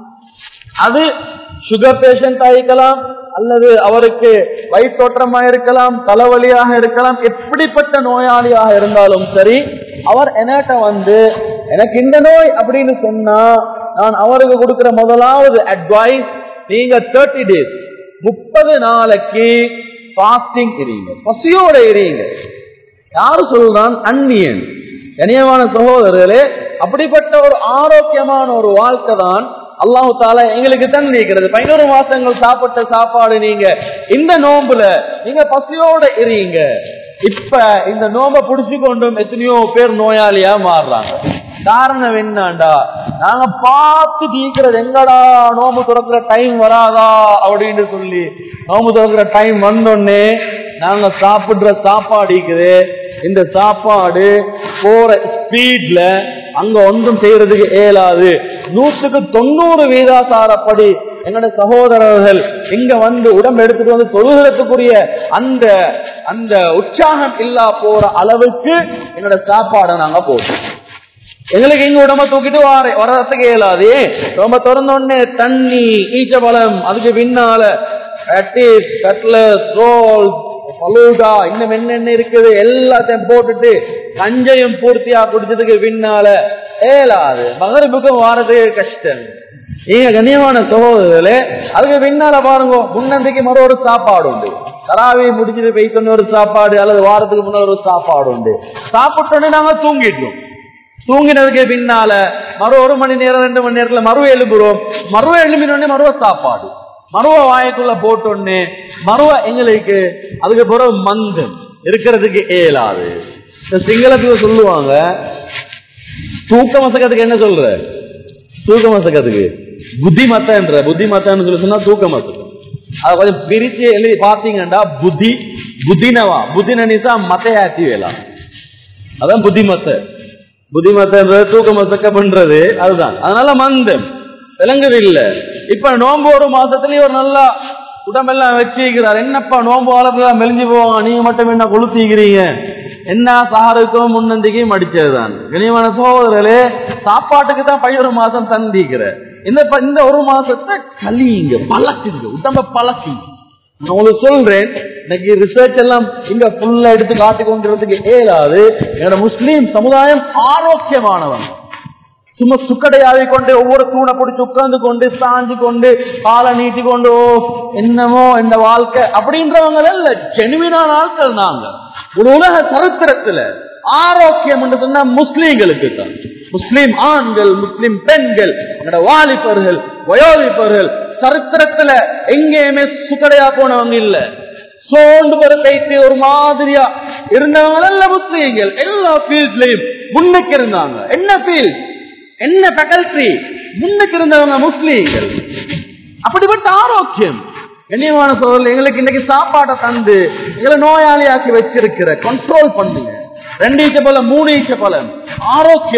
அது சுகர் பேஷண்ட் ஆகிக்கலாம் அல்லது அவருக்கு வயிற்றோற்றமா இருக்கலாம் தலைவலியாக இருக்கலாம் எப்படிப்பட்ட நோயாளியாக இருந்தாலும் சரி அவர் என்கிட்ட வந்து எனக்கு இந்த நோய் அப்படின்னு சொன்னா நான் அவருக்கு கொடுக்கிற முதலாவது அட்வைஸ் நீங்க தேர்ட்டி டேஸ் முப்பது நாளைக்கு பாஸ்டிங் இருங்க பசியோட இருங்க யாரு சொல்றான் அந்நியன் கனியமான சகோதரர்களே அப்படிப்பட்ட ஒரு ஆரோக்கியமான ஒரு வாழ்க்கை தான் அல்லாஹு தாலா எங்களுக்கு தந்திருக்கிறது பதினோரு மாசங்கள் சாப்பிட்ட சாப்பாடு நீங்க இந்த நோம்புல நீங்க பசியோட இருங்க இப்ப இந்த நோம்ப புடிச்சு கொண்டும் எத்தனையோ பேர் நோயாளியா மாறுறாங்க காரணம் என்னண்டா நாங்க பார்த்து தீக்கிறது எங்கடா நோம்பு துறக்கிற டைம் வராதா அப்படின்னு சொல்லி நோம்பு துறக்கிற டைம் வந்தோடனே நாங்க சாப்பிடுற சாப்பாடு இருக்குது இந்த சாப்பாடு போற ஸ்பீட்ல அங்க ஒன்றும் செய்யறதுக்கு இயலாது நூற்றுக்கு தொண்ணூறு வீதாசாரப்படி எங்களோட சகோதரர்கள் இங்க வந்து உடம்பு எடுத்துட்டு வந்து தொழுகிறதுக்குரிய அந்த அந்த உற்சாகம் இல்லா போற அளவுக்கு எங்களோட சாப்பாடை நாங்க போட்டோம் எங்களுக்கு இங்க உடம்ப தூக்கிட்டு வர வரத்துக்கு இயலாது ரொம்ப திறந்த உடனே தண்ணி ஈச்சபலம் அதுக்கு பின்னால கட்டிஸ் கட்லஸ் ரோல் பலூடா இன்னும் என்னென்ன இருக்குது எல்லாத்தையும் போட்டுட்டு கஞ்சையும் பூர்த்தியா குடிச்சதுக்கு பின்னால ஏலாது மகரிப்புக்கும் வாரதுக்கு கஷ்டம் நீங்க கண்ணியமான சகோதரர்களே அதுக்கு பின்னால பாருங்க முன்னந்திக்கு மறு ஒரு சாப்பாடு உண்டு தராவி முடிஞ்சது பெய்த்தொன்னு ஒரு சாப்பாடு அல்லது வாரத்துக்கு முன்னாடி ஒரு சாப்பாடு உண்டு சாப்பிட்டோன்னே நாங்க தூங்கிட்டோம் தூங்கினதுக்கு பின்னால மறு ஒரு மணி நேரம் ரெண்டு மணி நேரத்துல மறுவ எழுப்புறோம் மறுவ எழுப்பினோடனே மறுவ சாப்பாடு மறுவ வாய்க்குள்ள போட்டோன்னு மறுவ எங்களுக்கு அதுக்கு பிறகு மந்தம் இருக்கிறதுக்கு இயலாது இந்த சிங்களத்துல சொல்லுவாங்க தூக்க மசக்கத்துக்கு என்ன சொல்ற தூக்க மசக்கத்துக்கு புத்தி மத்தன்ற புத்தி மத்தன்னு சொல்லி சொன்னா தூக்க மசக்கம் அதை கொஞ்சம் பிரிச்சு எழுதி பாத்தீங்கன்னா புத்தி புத்தினவா புத்தின நிசா மத்தையாத்தி வேலா அதான் புத்திமத்த புத்திமத்தன்றது தூக்க மசக்க பண்றது அதுதான் அதனால மந்தம் விலங்குது இல்ல இப்ப நோன்பு ஒரு மாசத்துலயே ஒரு நல்லா உடம்பெல்லாம் வச்சுக்கிறார் என்னப்பா நோன்பு காலத்துல மெலிஞ்சு போவாங்க நீங்க மட்டும் என்ன கொளுத்திக்கிறீங்க என்ன சாருக்கும் முன்னந்திக்கும் அடிச்சதுதான் கனியமான சோதரர்களே சாப்பாட்டுக்கு தான் பதினொரு மாசம் தந்திக்கிற இந்த ப- இந்த ஒரு மாசத்தை கலிங்க பழக்குங்க உடம்ப பழக்குங்க நான் உங்களுக்கு சொல்றேன் இன்னைக்கு ரிசர்ச் எல்லாம் இங்க ஃபுல்லா எடுத்து காட்டி கொண்டிருக்கிறதுக்கு ஏலாது என்னோட முஸ்லீம் சமுதாயம் ஆரோக்கியமானவன் சும்மா சுக்கடையாவி கொண்டு ஒவ்வொரு தூணை பிடிச்சு உட்கார்ந்து கொண்டு சாஞ்சு கொண்டு காலை நீட்டி கொண்டு ஓ என்னமோ இந்த வாழ்க்கை அப்படின்றவங்க இல்ல ஜெனுவினான ஆட்கள் நாங்க ஒரு உலக சரித்திரத்துல ஆரோக்கியம் என்று சொன்னா முஸ்லீம்களுக்கு தான் முஸ்லீம் ஆண்கள் முஸ்லீம் பெண்கள் என்னோட வாலிபர்கள் வயோலிபர்கள் சரித்திரத்துல எங்கேயுமே சுக்கடையா போனவங்க இல்ல சோண்டு வர கைத்து ஒரு மாதிரியா இருந்தவங்க நல்ல முஸ்லீம்கள் எல்லா ஃபீல்ட்லயும் முன்னுக்கு இருந்தாங்க என்ன ஃபீல்ட் என்ன ஃபேக்கல்டி முன்னுக்கு இருந்தவங்க முஸ்லீம்கள் அப்படிப்பட்ட ஆரோக்கியம் கண்ணியமான சோழல் எங்களுக்கு இன்னைக்கு சாப்பாட்டை தந்து எங்களை நோயாளியாக்கி வச்சிருக்கிற கண்ட்ரோல் பண்ணுங்க ரெண்டு ஈச்ச பழம் மூணு ஈச்ச பழம் ஆரோக்கியம்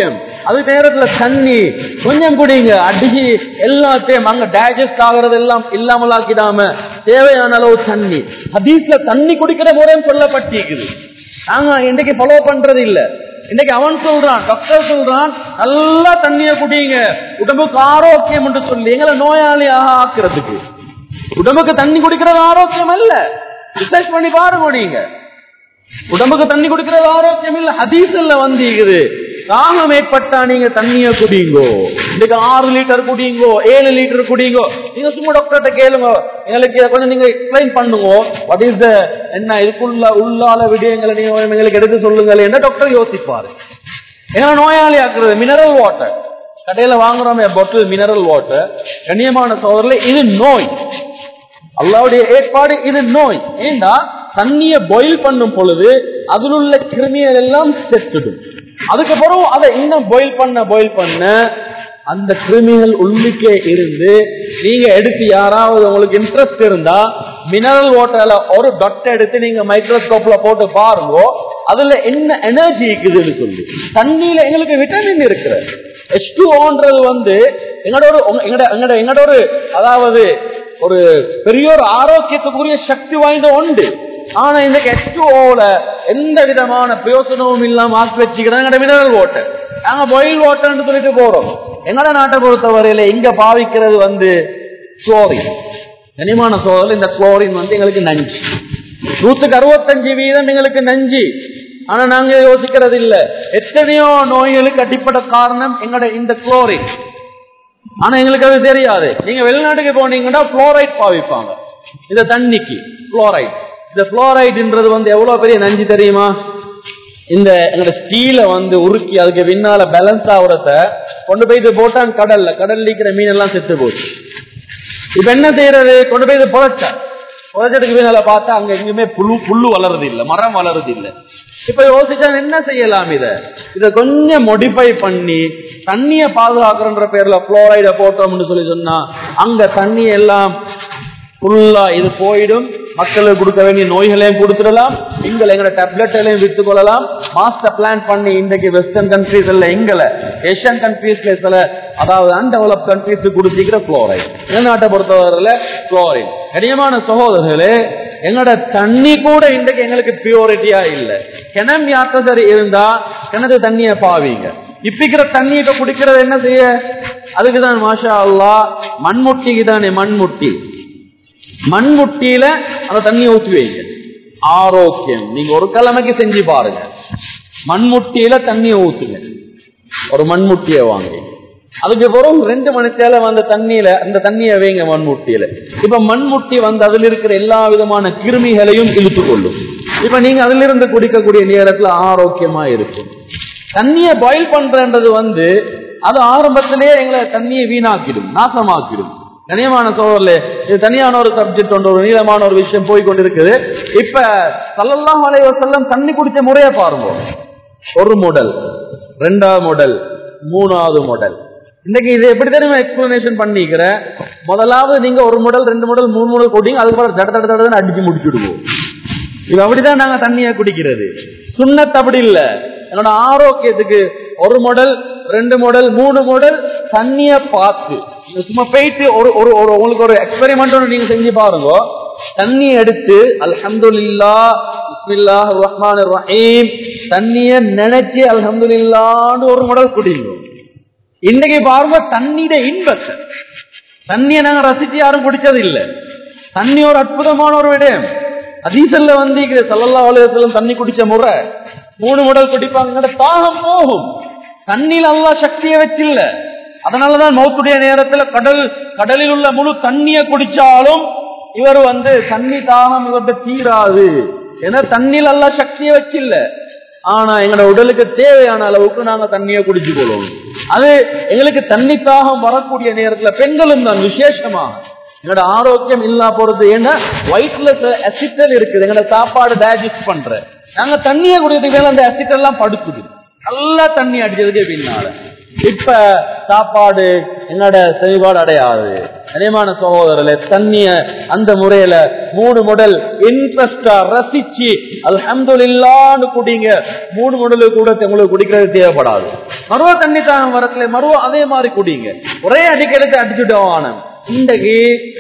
அது நேரத்துல தண்ணி கொஞ்சம் குடிங்க அடிச்சு எல்லாத்தையும் அங்க டைஜஸ்ட் ஆகுறது எல்லாம் இல்லாமல் ஆக்கிடாம தேவையான அளவு தண்ணி ஹதீஸ்ல தண்ணி குடிக்கிற முறையும் சொல்லப்பட்டிருக்குது நாங்க இன்றைக்கு ஃபாலோ பண்றது இல்ல இன்னைக்கு அவன் சொல்றான் டாக்டர் சொல்றான் நல்லா தண்ணிய குடிங்க உடம்புக்கு ஆரோக்கியம் என்று சொல்லி எங்களை நோயாளியாக ஆக்குறதுக்கு உடம்புக்கு தண்ணி குடிக்கிறது ஆரோக்கியம் அல்ல ரிசர்ச் பண்ணி பாருங்க நீங்க உடம்புக்கு தண்ணி குடிக்கிறது ஆரோக்கியம் இல்ல ஹதீஸ்ல வந்தீங்குது தாகம் ஏற்பட்டா நீங்க தண்ணிய குடிங்கோ இன்னைக்கு ஆறு லிட்டர் குடிங்கோ ஏழு லிட்டர் குடிங்கோ நீங்க சும்மா டாக்டர்கிட்ட கேளுங்க எங்களுக்கு இதை கொஞ்சம் நீங்க எக்ஸ்பிளைன் பண்ணுங்க வாட் இஸ் த என்ன இதுக்குள்ள உள்ளால விடயங்களை நீங்க எங்களுக்கு எடுத்து சொல்லுங்கள் என்ன டாக்டர் யோசிப்பாரு ஏன்னா நோயாளி ஆக்குறது மினரல் வாட்டர் கடையில வாங்குறோமே பாட்டில் மினரல் வாட்டர் கண்ணியமான சோதரில் இது நோய் அல்லாவுடைய ஏற்பாடு இது நோய் ஏண்டா தண்ணிய பாயில் பண்ணும் பொழுது அதில் உள்ள கிருமிகள் எல்லாம் செத்துடும் அதுக்கப்புறம் அதை இன்னும் பாயில் பண்ண பாயில் பண்ண அந்த கிருமிகள் உள்ளுக்கே இருந்து நீங்க எடுத்து யாராவது உங்களுக்கு இன்ட்ரெஸ்ட் இருந்தா மினரல் வாட்டர்ல ஒரு டொட் எடுத்து நீங்க மைக்ரோஸ்கோப்ல போட்டு பாருங்க அதுல என்ன எனர்ஜி இருக்குதுன்னு சொல்லி தண்ணியில எங்களுக்கு விட்டமின் இருக்கிற எச் டூன்றது வந்து எங்களோட ஒரு எங்கட எங்கட எங்கட ஒரு அதாவது ஒரு பெரிய ஒரு ஆரோக்கியத்துக்குரிய சக்தி வாய்ந்த உண்டு ஆனா இந்த எச் ஓல எந்த விதமான பிரயோசனமும் இல்லாம ஆக்கி வச்சுக்கிறோம் மினரல் வாட்டர் நாங்க பாயில் வாட்டர்னு சொல்லிட்டு போறோம் எங்கட நாட்டை பொறுத்தவரையில இங்க பாவிக்கிறது வந்து குளோரின் கனிமான சோதரில் இந்த குளோரின் வந்து எங்களுக்கு நஞ்சு நூத்துக்கு அறுபத்தஞ்சு வீதம் எங்களுக்கு நஞ்சு ஆனா நாங்க யோசிக்கிறது இல்ல எத்தனையோ நோய்களுக்கு அடிப்படை காரணம் எங்கட இந்த குளோரின் ஆனா எங்களுக்கு அது தெரியாது நீங்க வெளிநாட்டுக்கு போனீங்கன்னா புளோரைட் பாவிப்பாங்க இந்த தண்ணிக்கு புளோரைட் இந்த புளோரைட்ன்றது வந்து எவ்வளவு பெரிய நஞ்சு தெரியுமா இந்த எங்களோட ஸ்டீல வந்து உருக்கி அதுக்கு பின்னால பேலன்ஸ் ஆகுறத கொண்டு போயிட்டு போட்டான் கடல்ல கடல்ல இருக்கிற மீன் எல்லாம் செத்து போச்சு இப்ப என்ன செய்யறது கொண்டு போய் இது புதைச்ச புதைச்சதுக்கு பின்னால பார்த்தா அங்க எங்குமே புல்லு புல்லு வளருது இல்ல மரம் வளருது இல்ல இப்ப யோசிச்சா என்ன செய்யலாம் இத இத கொஞ்சம் மொடிஃபை பண்ணி தண்ணிய பாதுகாக்கிறன்ற பேர்ல புளோரைட போட்டோம்னு சொல்லி சொன்னா அங்க தண்ணி எல்லாம் ஃபுல்லா இது போயிடும் மக்களுக்கு கொடுக்க வேண்டிய நோய்களையும் கொடுத்துடலாம் நீங்கள் எங்களோட டேப்லெட்களையும் வித்துக் கொள்ளலாம் மாஸ்டர் பிளான் பண்ணி இன்றைக்கு வெஸ்டர்ன் கண்ட்ரீஸ் இல்ல எங்கள ஏஷியன் கண்ட்ரீஸ்ல சில அதாவது அன்டெவலப் கண்ட்ரீஸ் கொடுத்திருக்கிற குளோரைட் என் நாட்டை பொறுத்தவரையில குளோரைட் கடினமான சகோதரர்களே எங்களோட தண்ணி கூட இன்றைக்கு எங்களுக்கு பியூரிட்டியா இல்ல கிணம் யாத்த சரி இருந்தா கிணத்து தண்ணிய பாவீங்க இப்பிக்கிற தண்ணியை இப்ப குடிக்கிறது என்ன செய்ய அதுக்குதான் மாஷா அல்லா மண்முட்டிக்கு தானே மண்முட்டி மண்முட்டியில அந்த தண்ணியை ஊற்றி வைங்க ஆரோக்கியம் நீங்க ஒரு கிழமைக்கு செஞ்சு பாருங்க மண்முட்டியில தண்ணியை ஊத்துங்க ஒரு மண்முட்டியை வாங்கி அதுக்கு பிறகு ரெண்டு மணி தேவை அந்த தண்ணியில அந்த தண்ணியை வைங்க மண்முட்டியில இப்ப மண்முட்டி வந்து அதுல இருக்கிற எல்லா விதமான கிருமிகளையும் இழுத்து கொள்ளும் இப்ப நீங்க அதுல இருந்து குடிக்கக்கூடிய நேரத்துல ஆரோக்கியமா இருக்கும் தண்ணியை பாயில் பண்றன்றது வந்து அது ஆரம்பத்திலேயே எங்களை தண்ணியை வீணாக்கிடும் நாசமாக்கிடும் கனியமான சோழர்ல இது தனியான ஒரு சப்ஜெக்ட் ஒன்று ஒரு நீளமான ஒரு விஷயம் போய் கொண்டிருக்குது இப்ப சல்லல்லாஹு அலைஹி வஸல்லம் தண்ணி குடிச்ச முறையை பாருங்க ஒரு மாடல் ரெண்டாவது மாடல் மூணாவது மாடல் இன்னைக்கு இதை எப்படி தெரியுமா எக்ஸ்பிளனேஷன் பண்ணிக்கிறேன் முதலாவது நீங்க ஒரு மாடல் ரெண்டு மாடல் மூணு மாடல் குடிங்க அதுக்கப்புறம் தட தட தடன்னு அடிச்சு முடிச்சுடுவோம் இது அப்படிதான் நாங்க தண்ணியை குடிக்கிறது சுண்ணத் அப்படி இல்ல என்னோட ஆரோக்கியத்துக்கு ஒரு மாடல் ரெண்டு மாடல் மூணு மாடல் தண்ணிய பார்த்து நீங்க சும்மா போயிட்டு ஒரு ஒரு ஒரு உங்களுக்கு ஒரு எக்ஸ்பெரிமெண்ட் ஒன்று நீங்க செஞ்சு பாருங்க தண்ணி எடுத்து அல்ஹம்துலில்லா பிஸ்மில்லாஹ் ரஹ்மான் ரஹீம் தண்ணிய நினைச்சு அல்ஹம்துலில்லான்னு ஒரு மாடல் குடிங்க இன்னைக்கு பாருங்க தண்ணியிட இன்பத்தை தண்ணியை நாங்க ரசிச்சு யாரும் குடிச்சது இல்ல தண்ணி ஒரு அற்புதமான ஒரு விடயம் அதீசல்ல வந்து சல்லல்லா அலுவலம் தண்ணி குடிச்ச முறை மூணு முடல் குடிப்பாங்க தாகம் போகும் தண்ணியில் அல்லா சக்தியை வச்சில்ல அதனாலதான் மௌத்துடைய நேரத்துல கடல் கடலில் உள்ள முழு தண்ணிய குடிச்சாலும் இவர் வந்து தண்ணி தாகம் இவர்கிட்ட தீராது ஏன்னா தண்ணியில் அல்லா சக்தியை வச்சில்ல ஆனா எங்களோட உடலுக்கு தேவையான அளவுக்கு நாங்க தண்ணியை குடிச்சு கொள்வோம் அது எங்களுக்கு தண்ணி தாகம் வரக்கூடிய நேரத்துல பெண்களும் தான் விசேஷமாக எங்களோட ஆரோக்கியம் இல்லா போறது ஏன்னா வயிற்றுல அசிட்டல் இருக்குது எங்களோட சாப்பாடு டைஜஸ்ட் பண்ற நாங்க தண்ணியை குடிக்கிறதுக்கு மேல அந்த அசிட்டல் எல்லாம் படுத்துது நல்லா தண்ணி அடிச்சதுக்கு பின்னால இப்ப சாப்பாடு என்னோட செவிபாடு அடையாது கனியமான சகோதரர்களே தண்ணிய அந்த முறையில மூணு முடல் இன்ட்ரெஸ்டா ரசிச்சு அல்ஹம்துலில்லான்னு குடிங்க மூணு முடலு கூட உங்களுக்கு குடிக்கிறது தேவைப்படாது மருவ தண்ணி தாகம் வரத்துல மருவ அதே மாதிரி குடிங்க ஒரே அடிக்கடிக்கு அடிச்சுட்டோம் ஆனந்த் இன்றைக்கு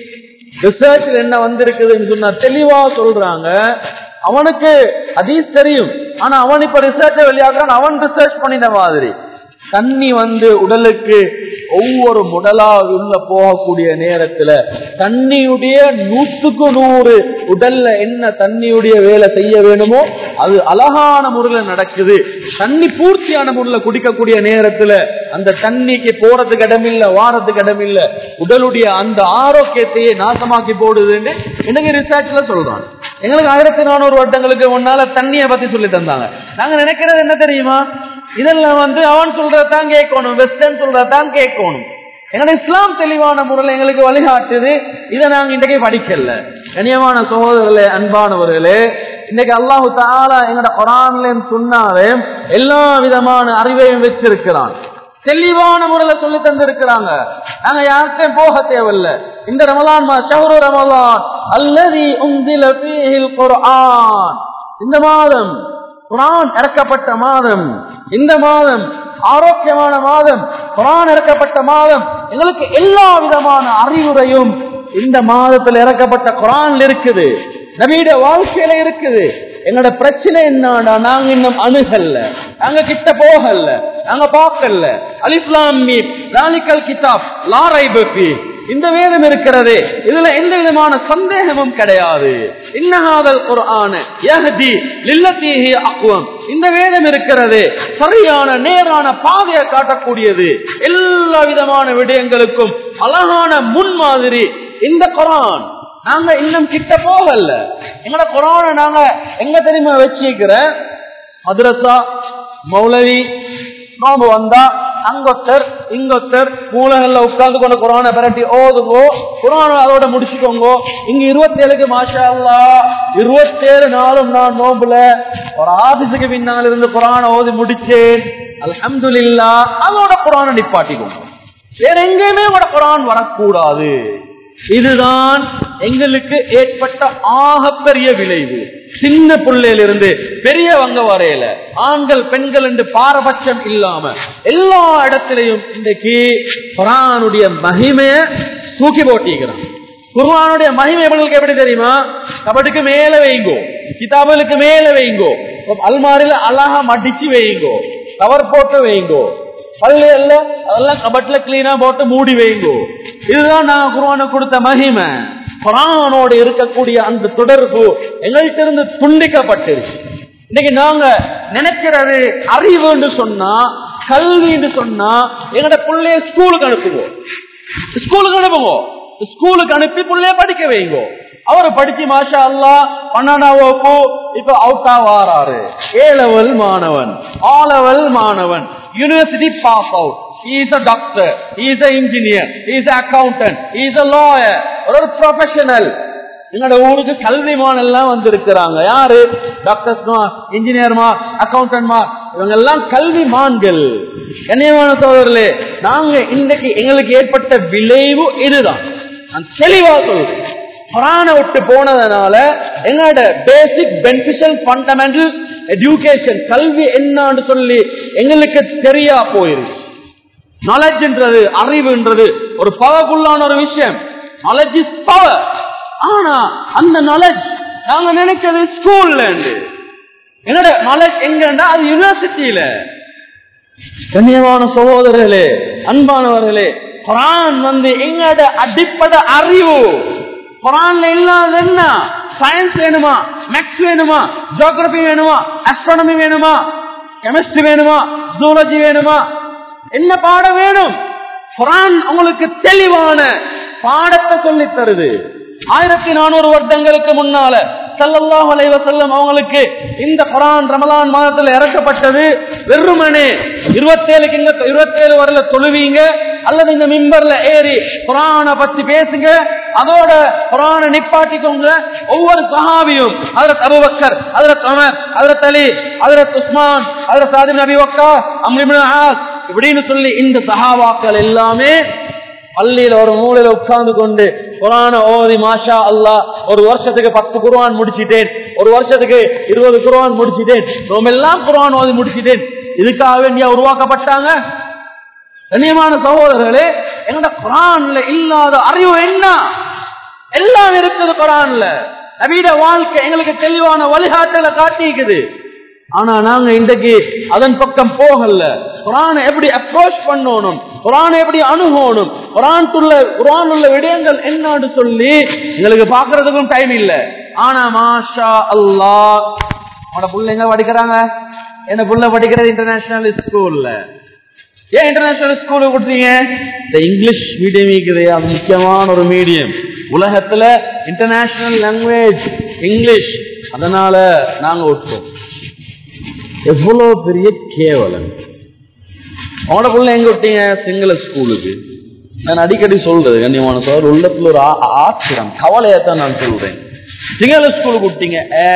ரிசர்ச்ல என்ன வந்திருக்குதுன்னு சொன்னா தெளிவா சொல்றாங்க அவனுக்கு அதீஸ் தெரியும் ஆனா அவன் இப்ப ரிசர்ச் வெளியாகிறான் அவன் ரிசர்ச் பண்ணின மாதிரி தண்ணி வந்து உடலுக்கு ஒவ்வொரு முடலா உள்ள போகக்கூடிய நேரத்துல தண்ணியுடைய நூற்றுக்கு நூறு உடல்ல என்ன தண்ணியுடைய வேலை செய்ய வேணுமோ அது அழகான முறையில நடக்குது தண்ணி பூர்த்தியான முறையில குடிக்கக்கூடிய நேரத்துல அந்த தண்ணிக்கு போறதுக்கு இடமில்ல வாரத்துக்கு இடமில்ல உடலுடைய அந்த ஆரோக்கியத்தையே நாசமாக்கி போடுதுன்னு எனக்கு ரிசர்ச்ல சொல்றாங்க எங்களுக்கு ஆயிரத்தி நானூறு வருடங்களுக்கு முன்னால தண்ணியை பத்தி சொல்லி தந்தாங்க நாங்க நினைக்கிறது என்ன தெரியுமா இதெல்லாம் வந்து அவன் சொல்றதான் கேட்கணும் வெஸ்டர்ன் சொல்றதான் கேட்கணும் எங்களோட இஸ்லாம் தெளிவான முறையில் எங்களுக்கு வழிகாட்டுது இதை நாங்க இன்றைக்கு படிக்கல கண்ணியமான சகோதரர்களே அன்பானவர்களே இன்னைக்கு அல்லாஹு தாலா எங்கட குரான்லயும் சொன்னாவே எல்லா விதமான அறிவையும் வச்சிருக்கிறான் தெளிவான முறையில சொல்லி தந்திருக்கிறாங்க நாங்க யார்கிட்டையும் போக தேவையில்ல இந்த ரமலான் ஷஹரு ரமலான் அல்லதி உந்தில ஃபீஹில் குர்ஆன் இந்த மாதம் குரான் இறக்கப்பட்ட மாதம் இந்த மாதம் ஆரோக்கியமான மாதம் குரான் இறக்கப்பட்ட மாதம் எங்களுக்கு எல்லா விதமான அறிவுரையும் இந்த மாதத்தில் இறக்கப்பட்ட குரான் இருக்குது நவீன வாழ்க்கையில இருக்குது எங்களோட பிரச்சனை என்னடா நாங்க இன்னும் அணுகல்ல நாங்க கிட்ட போகல நாங்க பார்க்கல அலிஸ்லாம் ராலிக்கல் கிதாப் லாரை பப்பி இந்த வேதம் இருக்கிறது இதுல எந்த விதமான சந்தேகமும் கிடையாது இன்னகாதல் குர்ஆன் யஹ்தி லில்லதீஹி அக்வம் இந்த வேதம் இருக்கிறது சரியான நேரான பாதையை காட்டக்கூடியது எல்லா விதமான விடயங்களுக்கும் அழகான முன்மாதிரி இந்த குரான் நாங்க இன்னும் கிட்ட போகல எங்களோட குரான நாங்க எங்க தெரியுமா வச்சிருக்கிற மதுரசா மௌலவி நோம்பு வந்தா அங்கொத்தர் இங்கொத்தர் மூலங்கள்ல உட்கார்ந்து கொண்டு குரானை பரட்டி ஓதுங்கோ குரான அதோட முடிச்சுக்கோங்க இங்க இருபத்தி ஏழுக்கு மாஷா அல்லா இருபத்தேழு நாளும் நான் நோம்புல ஒரு ஆபீஸுக்கு பின்னால் இருந்து குரானை ஓதி முடிச்சேன் அல்ஹம்துலில்லா அதோட குரானை நிப்பாட்டிக்கோங்க வேற எங்கேயுமே உங்களோட குரான் வரக்கூடாது இதுதான் எங்களுக்கு ஏற்பட்ட ஆகப்பெரிய விளைவு சின்ன பிள்ளையிலிருந்து பெரியவங்க வரையில ஆண்கள் பெண்கள் என்று பாரபட்சம் இல்லாம எல்லா இடத்திலையும் இன்றைக்கு குரானுடைய மகிமைய தூக்கி போட்டிக்கிறான் குர்ஆனுடைய மகிமை எவங்களுக்கு எப்படி தெரியுமா கபடிக்கு மேல வைங்கோ கிதாபுகளுக்கு மேல வைங்கோ அல்மாரில அழகா மடிச்சு வைங்கோ கவர் போட்டு வைங்கோ பல்லு எல்லாம் அதெல்லாம் கபட்ல கிளீனா போட்டு மூடி வைங்கோ இதுதான் நான் குர்ஆனுக்கு கொடுத்த மகிமை குரானோடு இருக்கக்கூடிய அந்த தொடர்பு எங்கள்கிட்ட இருந்து துண்டிக்கப்பட்டிருக்கு இன்னைக்கு நாங்க நினைக்கிறது அறிவுன்னு சொன்னா கல்வின்னு சொன்னா எங்கட பிள்ளைய ஸ்கூலுக்கு அனுப்புவோம் ஸ்கூலுக்கு அனுப்புவோம் ஸ்கூலுக்கு அனுப்பி பிள்ளைய படிக்க வைங்கோ அவரை படிச்சு மாஷா அல்லா பன்னெண்டாம் வகுப்பு இப்ப அவுட்டா வாராரு ஏ லெவல் மாணவன் ஆ லெவல் மாணவன் university pass out he is a doctor he is a engineer he is a accountant he is a lawyer ஒரு ப்ரொஃபஷனல் எங்களோட ஊருக்கு கல்விமான் எல்லாம் வந்திருக்கிறாங்க யாரு டாக்டர்ஸ்மா இன்ஜினியர்மா அக்கௌண்டன்ட்மா இவங்க எல்லாம் கல்விமான்கள் கண்ணியமான சோதரர்களே நாங்க இன்றைக்கு எங்களுக்கு ஏற்பட்ட விளைவு இதுதான் நான் தெளிவா சொல்றேன் குரானை விட்டு போனதுனால எங்களோட பேசிக் பெனிஃபிஷியல் ஃபண்டமெண்டல் எஜுகேஷன் கல்வி என்னன்னு சொல்லி எங்களுக்கு தெரியா போயிருக்கு நாலேஜ்ன்றது அறிவுன்றது ஒரு பவர்ஃபுல்லான ஒரு விஷயம் நாலேஜ் இஸ் பவர் ஆனா அந்த நாலேஜ் நாங்க நினைக்கிறது ஸ்கூல்ல என்னோட நாலேஜ் எங்கன்னா அது யூனிவர்சிட்டியில கண்ணியமான சகோதரர்களே அன்பானவர்களே குரான் வந்து எங்களோட அடிப்படை அறிவு குரான்ல இல்லாத என்ன சயின்ஸ் வேணுமா மேக்ஸ் வேணுமா ஜியோகிரபி வேணுமா அஸ்ட்ரானமி வேணுமா கெமிஸ்ட்ரி வேணுமா ஜூலஜி வேணுமா என்ன பாடம் வேணும் குரான் உங்களுக்கு தெளிவான பாடத்தை சொல்லி தருது ஆயிரத்தி நானூறு வருடங்களுக்கு முன்னால சல்லல்லாஹு அலைஹி வஸல்லம் அவங்களுக்கு இந்த குரான் ரமலான் மாதத்துல இறக்கப்பட்டது வெறுமனே இருபத்தேழுக்கு இங்க இருபத்தேழு வரல தொழுவீங்க அல்லது இந்த மிம்பர்ல ஏறி குரானை பத்தி பேசுங்க அதோட குரானை நிப்பாட்டிக்கோங்க ஒவ்வொரு சஹாபியும் ஹஜரத் அபூபக்கர் ஹஜரத் உமர் ஹஜரத் அலி ஹஜரத் உஸ்மான் ஹஜரத் சாதிப் நபி வக்கா அம்ரிபின் ஆஸ் இப்படின்னு சொல்லி இந்த சஹாபாக்கள் எல்லாமே பள்ளியில ஒரு மூலையில உட்கார்ந்து கொண்டு குரான ஓதி மாஷா அல்லாஹ் ஒரு வருஷத்துக்கு பத்து குர்ஆன் முடிச்சிட்டேன் ஒரு வருஷத்துக்கு இருபது குர்ஆன் முடிச்சிட்டேன் ரொம்ப எல்லாம் குர்ஆன் ஓதி முடிச்சிட்டேன் இதுக்காக வேண்டிய உருவாக்கப்பட்டாங்க கண்ணியமான சகோதரர்களே எங்கட குரான்ல இல்லாத அறிவு என்ன எல்லாம் இருக்குது குரான்ல நவீன வாழ்க்கை எங்களுக்கு தெளிவான வழிகாட்டல காட்டிக்குது ஆனா நாங்க இன்றைக்கு அதன் பக்கம் போகல குரானை எப்படி அப்ரோச் பண்ணணும் குரானை எப்படி அணுகணும் குரான் உள்ள குரான் உள்ள விடயங்கள் என்னன்னு சொல்லி எங்களுக்கு பாக்குறதுக்கும் டைம் இல்ல ஆனா மாஷா அல்லாஹ் உங்களோட பிள்ளைங்க படிக்கிறாங்க என்ன புள்ள படிக்கிறது இன்டர்நேஷனல் ஸ்கூல்ல ஏன் இன்டர்நேஷனல் ஸ்கூலுக்கு கொடுத்தீங்க இந்த இங்கிலீஷ் மீடியம் இருக்குது அது முக்கியமான ஒரு மீடியம் உலகத்துல இன்டர்நேஷனல் லாங்குவேஜ் இங்கிலீஷ் அதனால நாங்க விட்டோம் எவ்வளவு பெரிய கேவலம் அவனோட புள்ள எங்க விட்டீங்க சிங்கள ஸ்கூலுக்கு நான் அடிக்கடி சொல்றது கண்ணியமான சார் உள்ளத்துல ஒரு ஆ- ஆத்திரம் கவலையத்தான் நான் சொல்றேன் சிங்கள ஸ்கூலுக்கு விட்டீங்க ஏ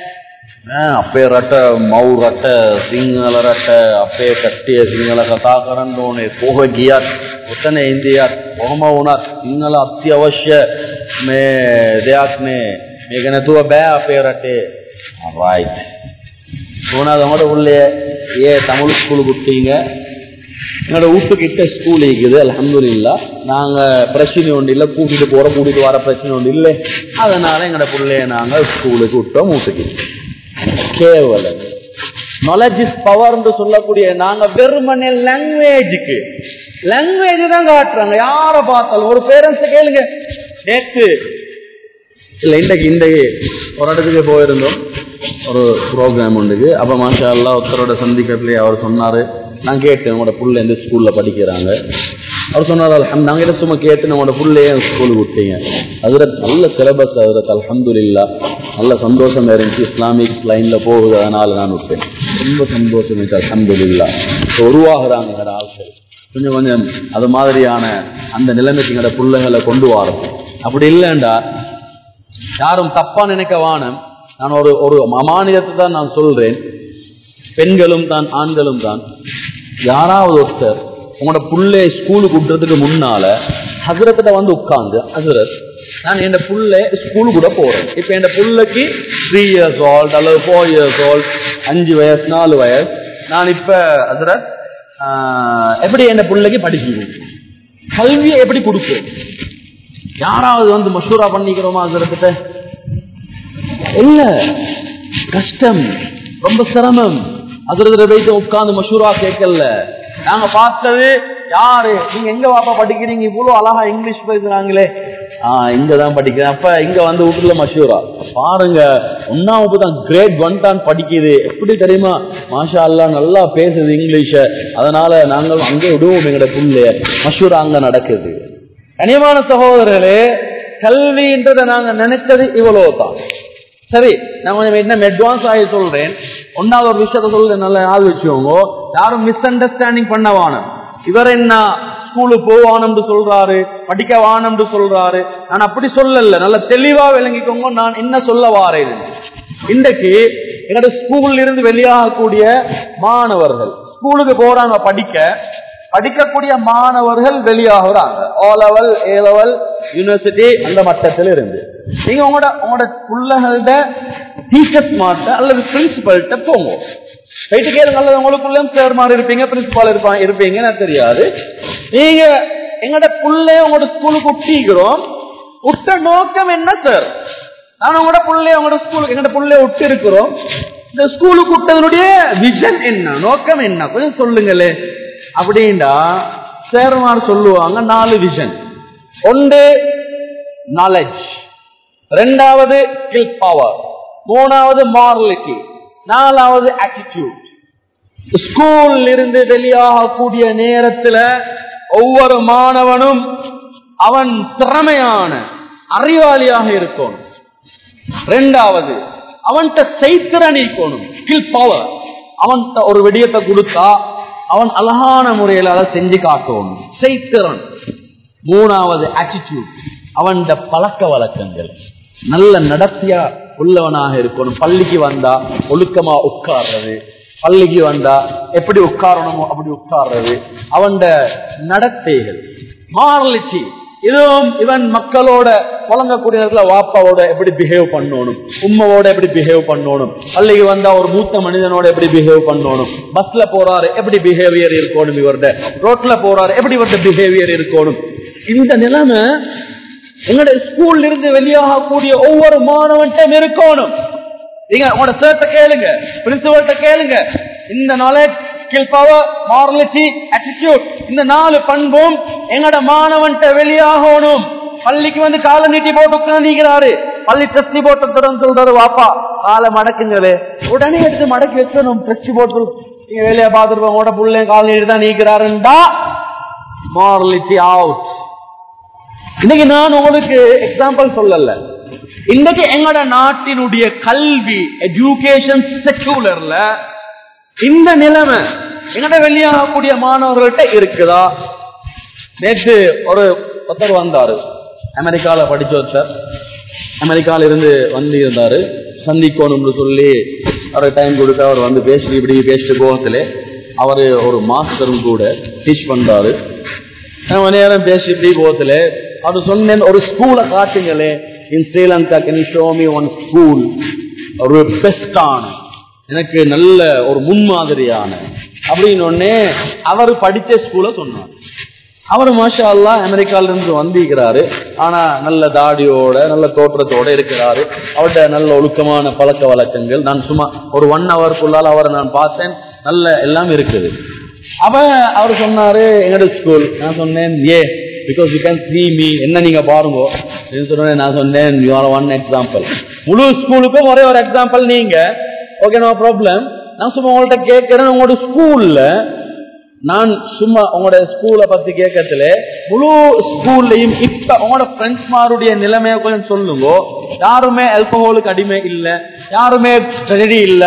අපේ රට මව් රට සිංහල රට අපේ කට්ටිය සිංහල කතා කරන්න ඕනේ කොහ ගියත් ඔතන ඉන්දියත් කොහොම වුණත් සිංහල අත්‍යවශ්‍ය මේ දෙයක් නේ මේක නැතුව බෑ අපේ රටේ රයිට් போனாது உங்களோட உள்ளே ஏ தமிழ் ஸ்கூலுக்கு விட்டீங்க எங்களோட வீட்டுக்கிட்ட ஸ்கூல் இருக்குது அலமதுல்லா நாங்க பிரச்சனை ஒன்று இல்லை கூட்டிட்டு போற கூட்டிட்டு வர பிரச்சனை ஒன்று இல்லை அதனால எங்களோட பிள்ளைய நாங்க ஸ்கூலுக்கு விட்டோம் வீட்டுக்கிட்ட கேவலம் நாலேஜ் இஸ் பவர் சொல்லக்கூடிய நாங்க வெறுமனே லாங்குவேஜுக்கு லாங்குவேஜ் தான் காட்டுறாங்க யார பார்த்தாலும் ஒரு பேரண்ட்ஸ் கேளுங்க நேற்று இல்ல இன்றைக்கு இன்றைக்கு ஒரு இடத்துக்கு போயிருந்தோம் ஒரு ப்ரோக்ராம் உண்டுக்கு அப்ப மாஷா அல்லா ஒருத்தரோட சந்திக்கிறதுலயே அவர் சொன்னாரு நான் கேட்டேன் உங்களோட புள்ள எந்த ஸ்கூல்ல படிக்கிறாங்க அவர் சொன்னார் அல்ஹம் நாங்க இதை சும்மா கேட்டு நம்மளோட புள்ளையே ஸ்கூலுக்கு விட்டீங்க அதுல நல்ல சிலபஸ் அதுல அல்ஹம்துலில்லா நல்ல சந்தோஷம் இருந்துச்சு இஸ்லாமிக் லைன்ல போகுது அதனால நான் விட்டேன் ரொம்ப சந்தோஷம் இருந்துச்சு அல்ஹம்துலில்லா இப்ப உருவாகுறாங்க எங்களோட ஆட்கள் கொஞ்சம் கொஞ்சம் அது மாதிரியான அந்த நிலைமைக்கு எங்களோட பிள்ளைகளை கொண்டு வரோம் அப்படி இல்லைண்டா யாரும் தப்பா நினைக்க வானம் நான் ஒரு ஒரு அமானியத்தை தான் நான் சொல்றேன் பெண்களும் தான் ஆண்களும் தான் யாராவது ஒருத்தர் உங்களோட புள்ளை ஸ்கூலுக்கு விட்டுறதுக்கு முன்னால ஹசரத்துல வந்து உட்கார்ந்து ஹசரத் நான் என் புள்ளை ஸ்கூலு கூட போறேன் இப்ப என் புள்ளைக்கு த்ரீ இயர்ஸ் ஓல்ட் அல்லது ஃபோர் இயர்ஸ் ஓல்ட் அஞ்சு வயசு நாலு வயசு நான் இப்ப ஹசரத் ஆஹ், எப்படி என் பிள்ளைக்கு படிக்கணும் கல்வியை எப்படி கொடுப்பேன் யாராவது வந்து மஷூரா பண்ணிக்கிறோமா ஹசரத்திட்ட இல்ல கஷ்டம் ரொம்ப சிரமம் அதிரத்துல போயிட்டு உட்கார்ந்து மஷூரா கேட்கல நாங்க பார்த்தது யாரு நீங்க எங்க வாப்பா படிக்கிறீங்க இவ்வளவு அழகா இங்கிலீஷ் பேசுறாங்களே ஆஹ் இங்கதான் படிக்கிறேன் அப்ப இங்க வந்து வீட்டுல மஷூரா பாருங்க ஒன்னாவது தான் கிரேட் ஒன் தான் படிக்குது எப்படி தெரியுமா மாஷா அல்லா நல்லா பேசுது இங்கிலீஷ அதனால நாங்கள் அங்கே விடுவோம் எங்கட புள்ளைய மஷூரா அங்க நடக்குது கனியமான சகோதரர்களே கல்வின்றதை நாங்க நினைச்சது இவ்வளவு தான் சரி நான் கொஞ்சம் என்ன அட்வான்ஸ் ஆகி சொல்றேன் ஒன்னாவது ஒரு விஷயத்த சொல்றேன் நல்லா ஞாபகம் வச்சுக்கோங்க யாரும் மிஸ் அண்டர்ஸ்டாண்டிங் பண்ண வானம் இவர் என்ன ஸ்கூலுக்கு போவானம்னு சொல்றாரு படிக்க வானம்னு சொல்றாரு நான் அப்படி சொல்லல நல்ல தெளிவா விளங்கிக்கோங்க நான் என்ன சொல்ல வாரேன் இன்றைக்கு எங்களோட ஸ்கூல்ல இருந்து வெளியாகக்கூடிய மாணவர்கள் ஸ்கூலுக்கு போறாங்க படிக்க படிக்கக்கூடிய மாணவர்கள் வெளியாகிறாங்க O level A level university அந்த மட்டத்தில் இருந்து நீங்க உங்களோட உங்களோட பிள்ளைகள்ட டீச்சர்ஸ் மாட்ட அல்லது பிரின்சிபல்கிட்ட போங்க போயிட்டு கேளுங்க அல்லது உங்களுக்குள்ள சார் மாதிரி இருப்பீங்க பிரின்சிபால் இருப்பாங்க இருப்பீங்கன்னு எனக்கு தெரியாது நீங்க எங்களோட பிள்ளைய உங்களோட ஸ்கூலுக்கு விட்டிக்கிறோம் விட்ட நோக்கம் என்ன சார் நான் உங்களோட பிள்ளைய உங்களோட ஸ்கூல் எங்களோட பிள்ளைய விட்டு இருக்கிறோம் இந்த ஸ்கூலுக்கு விட்டதனுடைய விஷன் என்ன நோக்கம் என்ன கொஞ்சம் சொல்லுங்களே அப்படின்டா சேர்மார் சொல்லுவாங்க நாலு விஷன் ஒன்று நாலேஜ் ரெண்டாவது ஸ்கில் பவர் மூணாவது மாரலிட்டி நாலாவது ஆட்டிடியூட் ஸ்கூல் இருந்து வெளியாகக்கூடிய நேரத்துல ஒவ்வொரு மாணவனும் அவன் திறமையான அறிவாளியாக இருக்கணும் ரெண்டாவது அவன்கிட்ட செய்திறன் இருக்கணும் ஸ்கில் பவர் அவன்கிட்ட ஒரு விடயத்தை கொடுத்தா அவன் அழகான முறையில் அதை செஞ்சு காட்டணும் செய்திறன் மூணாவது ஆட்டிடியூட் அவன் பழக்க வழக்கங்கள் நல்ல நடத்தியா உள்ளவனாக இருக்கணும் பள்ளிக்கு வந்தா ஒழுக்கமா உட்கார்றது பள்ளிக்கு வந்தா எப்படி உட்காரணுமோ அப்படி உட்கார்றது அவன் நடத்தைகள் மாரலிச்சி இதுவும் இவன் மக்களோட புழங்கக்கூடிய நேரத்துல வாப்பாவோட எப்படி பிஹேவ் பண்ணணும் உம்மாவோட எப்படி பிஹேவ் பண்ணணும் பள்ளிக்கு வந்தா ஒரு மூத்த மனிதனோட எப்படி பிஹேவ் பண்ணணும் பஸ்ல போறாரு எப்படி பிஹேவியர் இருக்கணும் இவர்ட ரோட்ல போறாரு எப்படி இவர்ட பிஹேவியர் இருக்கணும் இந்த நிலைமை எங்களோட ஸ்கூல்ல இருந்து வெளியாகக்கூடிய ஒவ்வொரு மாணவன்ட்டும் இருக்கணும் நீங்க உங்களோட சேர்த்த கேளுங்க பிரின்சிபல்ட்ட கேளுங்க இந்த knowledge skill power morality attitude இந்த நாலு பண்பும் எங்கட மாணவன்ட்ட வெளியாகணும் பள்ளிக்கு வந்து காலை நீட்டி போட்டு உட்காந்துக்கிறாரு பள்ளி டெஸ்டி போட்டு சொல்றாரு வாப்பா காலை மடக்குங்களே உடனே எடுத்து மடக்கி வச்சணும் டெஸ்டி போட்டு நீங்க வேலையை பார்த்துட்டு உங்களோட புள்ளை கால் நீட்டி தான் நீக்கிறாருண்டா மாரலிட்டி அவுட் இன்னைக்கு நான் உங்களுக்கு எக்ஸாம்பிள் சொல்லல இன்னைக்கு எங்கட நாட்டினுடைய கல்வி எஜுகேஷன் செக்யூலர்ல இந்த நிலைமை எங்கட வெளியாகக்கூடிய மாணவர்கள்ட்ட இருக்குதா நேற்று ஒரு ஒருத்தர் வந்தாரு அமெரிக்கால படிச்ச ஒருத்தர் அமெரிக்கால இருந்து வந்து இருந்தாரு சந்திக்கணும்னு சொல்லி ஒரு டைம் கொடுக்க அவர் வந்து பேசி இப்படி பேசிட்டு போகத்துல அவரு ஒரு மாஸ்டரும் கூட டீச் பண்றாரு நான் கொஞ்ச நேரம் பேசி இப்படி போகத்துல அவர் சொன்னேன் ஒரு ஸ்கூலை காட்டுங்களே in Sri Lanka can show me one school ஒரு பெஸ்டான எனக்கு நல்ல ஒரு முன்மாதிரியான அப்படின்னு ஒன்னே அவர் படிச்ச ஸ்கூலை சொன்னார் அவர் மாஷா அல்லா அமெரிக்கால இருந்து வந்திருக்கிறாரு ஆனா நல்ல தாடியோட நல்ல தோற்றத்தோட இருக்கிறாரு அவர்கிட்ட நல்ல ஒழுக்கமான பழக்க வழக்கங்கள் நான் சும்மா ஒரு ஒன் ஹவருக்குள்ளால அவரை நான் பார்த்தேன் நல்ல எல்லாம் இருக்குது அவ அவர் சொன்னாரு எங்கட ஸ்கூல் நான் சொன்னேன் hey because you can see me என்ன நீங்க பாருங்க அப்படின்னு சொன்னேன் நான் சொன்னேன் யூ ஆர் ஒன் எக்ஸாம்பிள் முழு ஸ்கூலுக்கும் ஒரே ஒரு எக்ஸாம்பிள் நீங்க ஓகே நோ ப்ராப்ளம் நான் சும்மா உங்கள்ட்ட கேட்கிறேன் உங்களோட ஸ்கூல்ல நான் சும்மா உங்களோட ஸ்கூலை பத்தி கேட்கறதுல முழு ஸ்கூல்லையும் இப்ப உங்களோட ஃப்ரெண்ட்ஸ்மாருடைய நிலைமையை கொஞ்சம் சொல்லுங்க யாருமே ஆல்கஹாலுக்கு அடிமை இல்ல யாருமே ரெடி இல்ல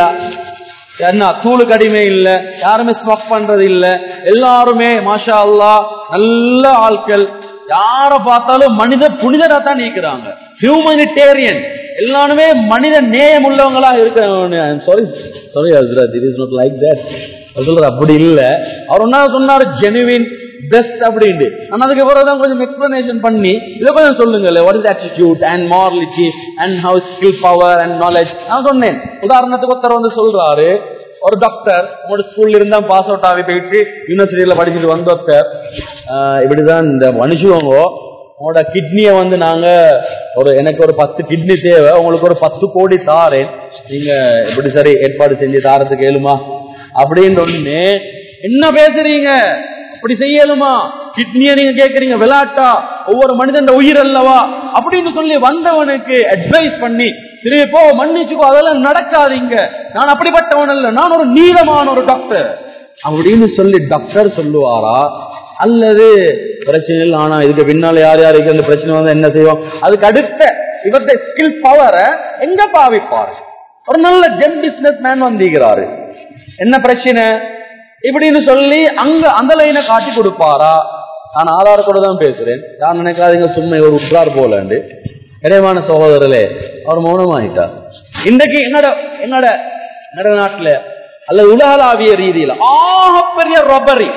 என்ன தூளுக்கு அடிமை இல்ல யாருமே ஸ்மோக் பண்றது இல்ல எல்லாருமே மாஷா அல்லா நல்ல ஆட்கள் யார பார்த்தாலும் மனித புனிதரா தான் நீக்கிறாங்க ஹியூமனிடேரியன் எல்லாருமே மனித நேயம் உள்ளவங்களா இருக்கிறாங்க சாரி சாரி ஹஸ்ரத் it is not like that சொல்ற அப்படி இல்ல அவர் என்ன சொன்னாரு ஜெனுவின் பெஸ்ட் அப்படின்ட்டு நான் அதுக்கு பிறகுதான் கொஞ்சம் எக்ஸ்பிளனேஷன் பண்ணி இதை கொஞ்சம் சொல்லுங்களேன் what is attitude and morality and how skill power and knowledge நான் சொன்னேன் உதாரணத்துக்கு ஒருத்தர் வந்து சொல்றாரு ஒரு டாக்டர் உங்களோட ஸ்கூல்ல இருந்தா பாஸ் அவுட் ஆகி போயிட்டு யூனிவர்சிட்டியில படிச்சுட்டு வந்த ஒருத்தர் ஆஹ் இப்படிதான் இந்த மனுஷவங்க உங்களோட கிட்னியை வந்து நாங்க ஒரு எனக்கு ஒரு பத்து கிட்னி தேவை உங்களுக்கு ஒரு பத்து கோடி தாரேன் நீங்க எப்படி சரி ஏற்பாடு செஞ்சு தாரத்துக்கு ஏழுமா அப்படின்னு ஒண்ணு என்ன பேசுறீங்க அப்படி செய்யலுமா கிட்னிய நீங்க கேக்குறீங்க விளையாட்டா ஒவ்வொரு மனிதன் உயிர் அல்லவா அப்படின்னு சொல்லி வந்தவனுக்கு அட்வைஸ் பண்ணி திரும்பி போ மன்னிச்சுக்கோ அதெல்லாம் நடக்காதீங்க நான் அப்படிப்பட்டவன் அல்ல நான் ஒரு நீளமான ஒரு டாக்டர் அப்படின்னு சொல்லி டாக்டர் சொல்லுவாரா அல்லது பிரச்சனை இல்லை ஆனா இதுக்கு பின்னால யார் யாருக்கு அந்த பிரச்சனை வந்து என்ன செய்வோம் அதுக்கு அடுத்த இவருடைய ஸ்கில் பவரை எங்க பாவிப்பாரு ஒரு நல்ல ஜெம் பிசினஸ் மேன் வந்திருக்கிறாரு என்ன பிரச்சனை இப்படின்னு சொல்லி அங்க அந்த லைனை காட்டி கொடுப்பாரா நான் ஆதார கூட தான் பேசுறேன் நான் நினைக்காதீங்க சும்மா ஒரு உற்றார் போலண்டு இறைவான சகோதரர்களே அவர் மௌனமாயிட்டார் இன்றைக்கு என்னோட என்னோட என்னோட நாட்டுல அல்லது உலகளாவிய ரீதியில ஆகப்பெரிய ரொபரி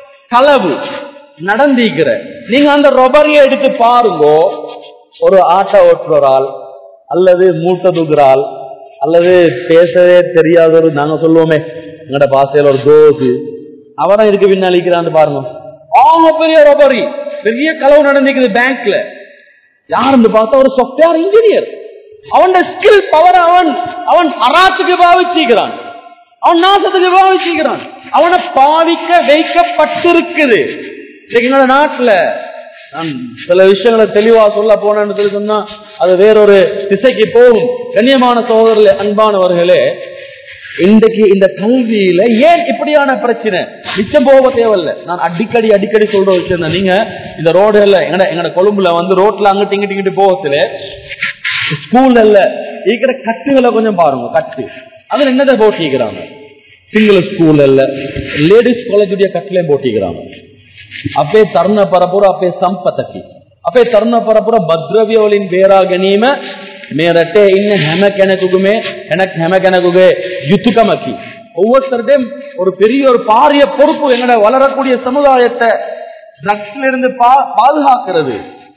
களவு நடந்திருக்கிற நீங்க அந்த ரொபரியை எடுத்து பாருங்க ஒரு ஆட்டோ ஓட்டுறால் அல்லது மூட்டை தூக்குறால் அல்லது பேசவே தெரியாத ஒரு நாங்க சொல்லுவோமே எங்கட பாசையில ஒரு தோசு அவரும் இதுக்கு பின்னாலிக்கிறான்னு பாருங்க ஆக பெரிய ரொபரி பெரிய களவு நடந்திருக்குது பேங்க்ல யாருன்னு பார்த்தா ஒரு சாஃப்ட்வேர் இன்ஜினியர் அவன் ஸ்கில் பவர் அவன் அவன் அராத்துக்கு பாவிச்சுக்கிறான் அவன் நாசத்துக்கு பாவிச்சுக்கிறான் அவனை பாவிக்க வைக்கப்பட்டிருக்குது இன்னைக்கு எங்களோட நாட்டுல நான் சில விஷயங்களை தெளிவா சொல்ல போனேன்னு சொல்லி சொன்னா அது வேறொரு திசைக்கு போகும் கண்ணியமான சகோதரர்களே அன்பானவர்களே இன்றைக்கு இந்த கல்வியில ஏன் இப்படியான பிரச்சனை மிச்சம் போக தேவையில்ல நான் அடிக்கடி அடிக்கடி சொல்ற விஷயம் தான் நீங்க இந்த ரோடுல எங்கட எங்கட கொழும்புல வந்து ரோட்ல அங்கிட்டு இங்கிட்டு இங்கிட்டு போகத்துல ஸ்கூல்ல இருக்கிற கட்டுகளை கொஞ்சம் பாருங்க கட்டு அதுல என்னதை போட்டிக்கிறாங்க சிங்கள ஸ்கூல்ல லேடிஸ் காலேஜுடைய கட்டுலையும் போட்டிக்கிறாங்க අපේ තරුණ පරපුර අපේ සම්පතකි. අපේ තරුණ පරපුර භද්‍රව්‍ය වලින් බේරා ගැනීම මේ රටේ ඉන්න හැම කෙනෙකුගේ එනක් හැම කෙනෙකුගේ யுத்துக்கமக்கி ஒவ்வொருத்தருடையும் ஒரு பெரிய ஒரு பாரிய பொறுப்பு எங்கட வளரக்கூடிய சமுதாயத்தை ட்ரக்ஸ்ல இருந்து பா- பாதுகாக்கிறது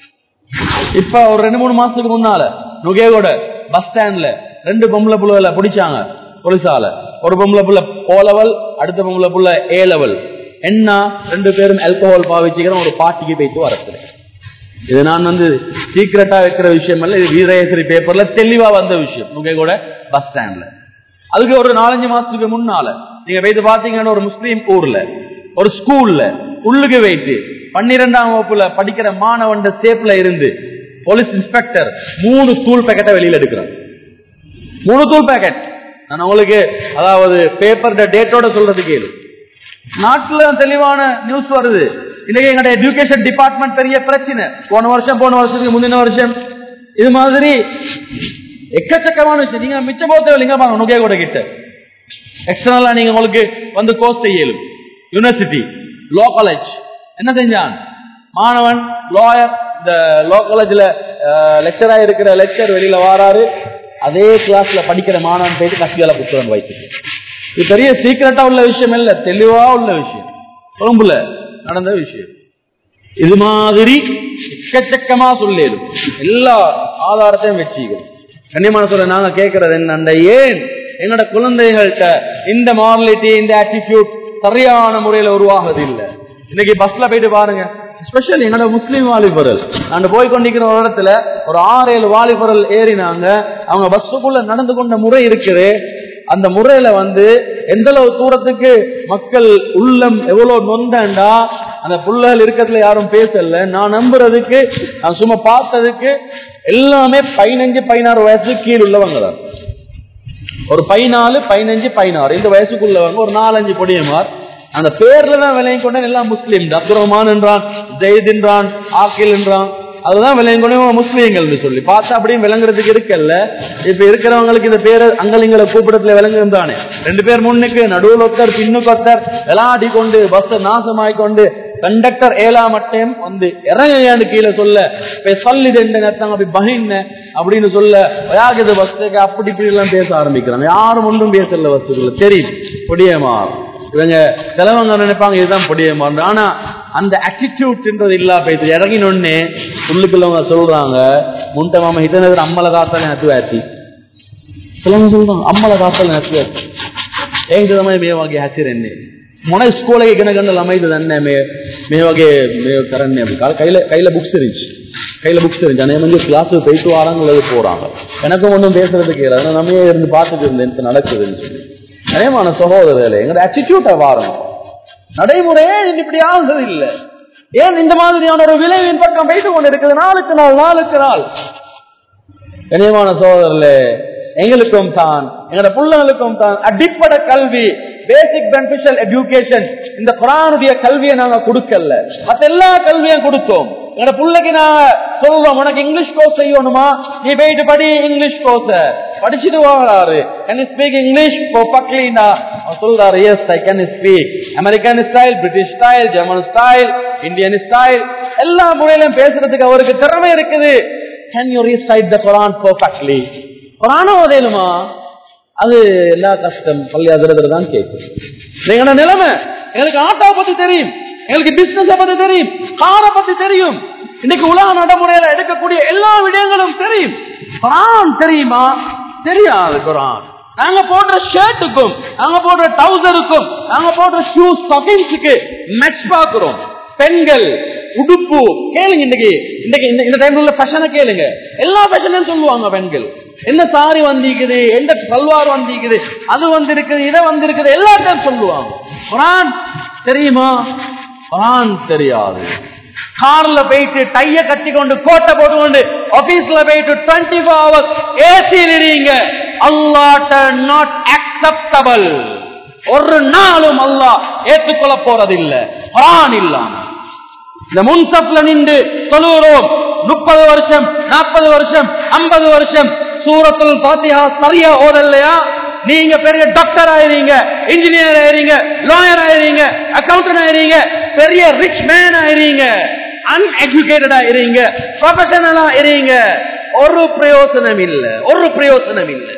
இப்ப ஒரு ரெண்டு மூணு மாசத்துக்கு முன்னால நுகேவோட பஸ் ஸ்டாண்ட்ல ரெண்டு பொம்பளை புள்ள பிடிச்சாங்க போலீஸால ஒரு பொம்பளை புள்ள ஓ லெவல் அடுத்த பொம்பளை புள்ள ஏ லெவல் என்ன ரெண்டு பேரும் ஆல்கஹால் பாவிச்சுக்கிறோம் ஒரு பார்ட்டிக்கு போயிட்டு வரது இது நான் வந்து சீக்கிரட்டா வைக்கிற விஷயம் அல்ல இது வீரேசரி பேப்பர்ல தெளிவா வந்த விஷயம் நுகேகோட பஸ் ஸ்டாண்ட்ல அதுக்கு ஒரு நாலஞ்சு மாசத்துக்கு முன்னால நீங்க போயிட்டு பாத்தீங்கன்னா ஒரு முஸ்லீம் ஊர்ல ஒரு ஸ்கூல்ல உள்ளுக்கு வைத்து பன்னிரெண்டாம் வகுப்புல படிக்கிற மாணவன் சேப்ல இருந்து போலீஸ் இன்ஸ்பெக்டர் மூணு தூள் பேக்கெட்டை வெளியில எடுக்கிறான் மூணு தூள் பேக்கெட் நான் உங்களுக்கு அதாவது பேப்பர் டேட்டோட சொல்றது கேளு நாட்டுல தெளிவான நியூஸ் வருது இன்னைக்கு எங்களுடைய எஜுகேஷன் டிபார்ட்மெண்ட் பெரிய பிரச்சனை போன வருஷம் போன வருஷத்துக்கு முந்தின வருஷம் இது மாதிரி எக்கச்சக்கமான விஷயம் நீங்க மிச்ச போத்த இல்லைங்க பாருங்க நுகே கூட கிட்ட எக்ஸ்டர்னலா நீங்க உங்களுக்கு வந்து கோர்ஸ் செய்யலும் யூனிவர்சிட்டி லோ காலேஜ் என்ன செஞ்சான் மாணவன் லாயர் இந்த லோ காலேஜ்ல லெக்சரா இருக்கிற லெக்சர் வெளியில வாராரு அதே கிளாஸ்ல படிக்கிற மாணவன் போயிட்டு கசியால புத்தகம் வைத்துட்டு இது பெரிய சீக்கிரட்டா உள்ள விஷயம் இல்ல தெளிவா உள்ள விஷயம் கொழும்புல நடந்த விஷயம் இது மாதிரி எக்கச்சக்கமா சொல்லிடும் எல்லா ஆதாரத்தையும் வச்சுக்கணும் கண்ணியமான சொல்ல நாங்க கேட்கறது என்னண்ட ஏன் என்னோட குழந்தைகள்கிட்ட இந்த மாரலிட்டி இந்த ஆட்டிடியூட் சரியான முறையில உருவாகுது இல்ல இன்னைக்கு பஸ்ல போயிட்டு பாருங்க ஸ்பெஷல் என்னோட முஸ்லீம் வாலிபர்கள் நான் போய் கொண்டிருக்கிற ஒரு இடத்துல ஒரு ஆறு ஏழு வாலிபர்கள் ஏறினாங்க அவங்க பஸ்ஸுக்குள்ள நடந்து கொண்ட முறை இருக்குது அந்த முறையில வந்து எந்த அளவு தூரத்துக்கு மக்கள் உள்ளம் எவ்வளவு நொந்தண்டா அந்த புள்ளகள் இருக்கிறதுல யாரும் பேசல நான் நம்புறதுக்கு நான் சும்மா பார்த்ததுக்கு எல்லாமே பதினஞ்சு பதினாறு வயசு கீழ் உள்ளவங்க தான் ஒரு பதினாலு பதினஞ்சு பதினாறு இந்த வயசுக்குள்ளவங்க ஒரு நாலஞ்சு பொடியமார் அந்த பேர்ல தான் விலையும் கொண்ட எல்லாம் முஸ்லீம் அப்துல் ரஹ்மான் என்றான் ஜெயித் என்றான் ஆக்கில் என்றான் அதுதான் விலையும் கொண்டு முஸ்லீம்கள் சொல்லி பார்த்தா அப்படியும் விளங்குறதுக்கு இருக்கல்ல இப்ப இருக்கிறவங்களுக்கு இந்த பேரை அங்கலிங்களை கூப்பிடத்துல விளங்குறது தானே ரெண்டு பேர் முன்னுக்கு நடுவில் ஒருத்தர் பின்னுக்கு ஒருத்தர் விளாடி கொண்டு பஸ் நாசமாய் கொண்டு கண்டக்டர் ஏழா மட்டும் வந்து இறங்கையான்னு கீழே சொல்ல இப்ப சொல்லிது என்ன அப்படி பகிர்ன அப்படின்னு சொல்ல யாகுது பஸ்ஸுக்கு அப்படி இப்படி எல்லாம் பேச ஆரம்பிக்கிறாங்க யாரும் ஒன்றும் பேசல பஸ்ஸுக்குள்ள தெரியும் பொடியமா இவங்க சிலவங்க நினைப்பாங்க இதுதான் பொடியமாறு ஆனா அந்த ஆட்டிடியூட்ன்றது இல்லா போயிட்டு இறங்கினொன்னே உள்ளுக்குள்ளவங்க சொல்றாங்க முன்ட்ட மாமா இதனது அம்மல காத்தாலே நத்துவாத்தி சிலவங்க சொல்றாங்க அம்மல காத்தாலே நத்துவாத்தி ಏನ್ ಮೇ ಮೇವಾಗಿ ಹಸಿರೆನ್ನೆ ಮೊನ ಸ್ಕೂಲಿಗೆ ಗಿನ ಗಂಡ ಲಮೈದು ದನ್ನೆ ಮೇ ಮೇವಾಗೆ ಮೇವ್ ಕರನ್ನೆ கால கையில கையில புக்ஸ் இருந்துச்சு கையில புக்ஸ் இருந்துச்சு அனைவரும் வந்து கிளாஸ் போயிட்டு வராங்களது போறாங்க எனக்கும் ஒன்றும் பேசுறதுக்கு இல்லை ஆனா நம்ம இருந்து பார்த்துட்டு இருந்தேன் எனக்கு நடக்குதுன்னு சொல்லி அநேகமான சகோதரர்களே எங்களோட ஆட்டிடியூட்டை வாரணும் நடைமுறையே இப்படி ஆகுறது இல்லை ஏன் இந்த மாதிரியான ஒரு விளைவின் பக்கம் போயிட்டு கொண்டு இருக்குது நாளுக்கு நாள் நாளுக்கு நாள் கனியமான சோதரர்களே எங்களுக்கும் தான் எங்களோட பிள்ளைகளுக்கும் தான் அடிப்படை கல்வி பேசிக் பெனிஃபிஷியல் எஜுகேஷன் இந்த குரானுடைய கல்வியை நாங்க கொடுக்கல மத்த எல்லா கல்வியும் கொடுத்தோம் எங்களோட பிள்ளைக்கு நாங்க சொல்றோம் உனக்கு இங்கிலீஷ் கோர்ஸ் செய்யணுமா நீ போயிட்டு படி இங்கிலீஷ் கோர்ஸ் படிச்சுட்டு வாழாரு கேன் ஸ்பீக் இங்கிலீஷ் பக்லினா அவர் சொல்றாரு yes I can speak American style British style German style Indian style எல்லா முறையிலும் பேசுறதுக்கு அவருக்கு திறமை இருக்குது can you recite the Quran perfectly குரானும் ஓதையிலுமா அது எல்லா கஷ்டம் பள்ளி அதிரத்துல தான் கேட்கும் எங்களோட நிலைமை எங்களுக்கு ஆட்டோவை பத்தி தெரியும் எங்களுக்கு பிசினஸ் பத்தி தெரியும் காரை பத்தி தெரியும் இன்னைக்கு உலக நடைமுறையில எடுக்கக்கூடிய எல்லா விடயங்களும் தெரியும் குரான் தெரியுமா தெரியாது குரான் நாங்க போடுற ஷர்ட்டுக்கும் நாங்க போடுற டவுசருக்கும் நாங்க போடுற ஷூ ஸ்டஃபிங்ஸுக்கு மேட்ச் பாக்குறோம் பெண்கள் உடுப்பு கேளுங்க இன்னைக்கு இன்னைக்கு இந்த- இந்த டைம்ல உள்ள ஃபேஷனை கேளுங்க எல்லா ஃபேஷனும் சொல்லுவாங்க பெண்கள் என்ன சாரி வந்திருக்குது எந்த சல்வார் வந்திருக்குது அது வந்திருக்குது இதை வந்திருக்குது எல்லாத்தையும் சொல்லுவாங்க குரான் தெரியுமா குரான் தெரியாது கார்ல போயிட்டு டைய கட்டி கொண்டு கோட்டை போட்டுக்கொண்டு ஆபீஸ்ல போயிட்டு டுவெண்ட்டி ஃபோர் ஹவர்ஸ் ஏசியில் இருங்க அல்லாட்ட நாட் அக்செப்டபிள் ஒரு நாளும் அல்லாஹ் ஏற்றுக்கொள்ள போறதில்லை குரான் இல்லாம இந்த முன்சப்ல நின்று தொழுகிறோம் முப்பது வருஷம் நாற்பது வருஷம் ஐம்பது வருஷம் சூரத்துல் பாத்தியா சரியா ஓதல்லையா நீங்க பெரிய டாக்டர் ஆயிருங்க இன்ஜினியர் ஆயிருங்க லாயர் ஆயிருங்க அக்கௌண்டன்ட் ஆயிருங்க பெரிய ரிச் மேன் ஆயிருங்க அன்எஜுகேட்டட் ஆயிருங்க ப்ரொஃபஷனலா இருங்க ஒரு பிரயோசனம் இல்ல ஒரு பிரயோசனம் இல்ல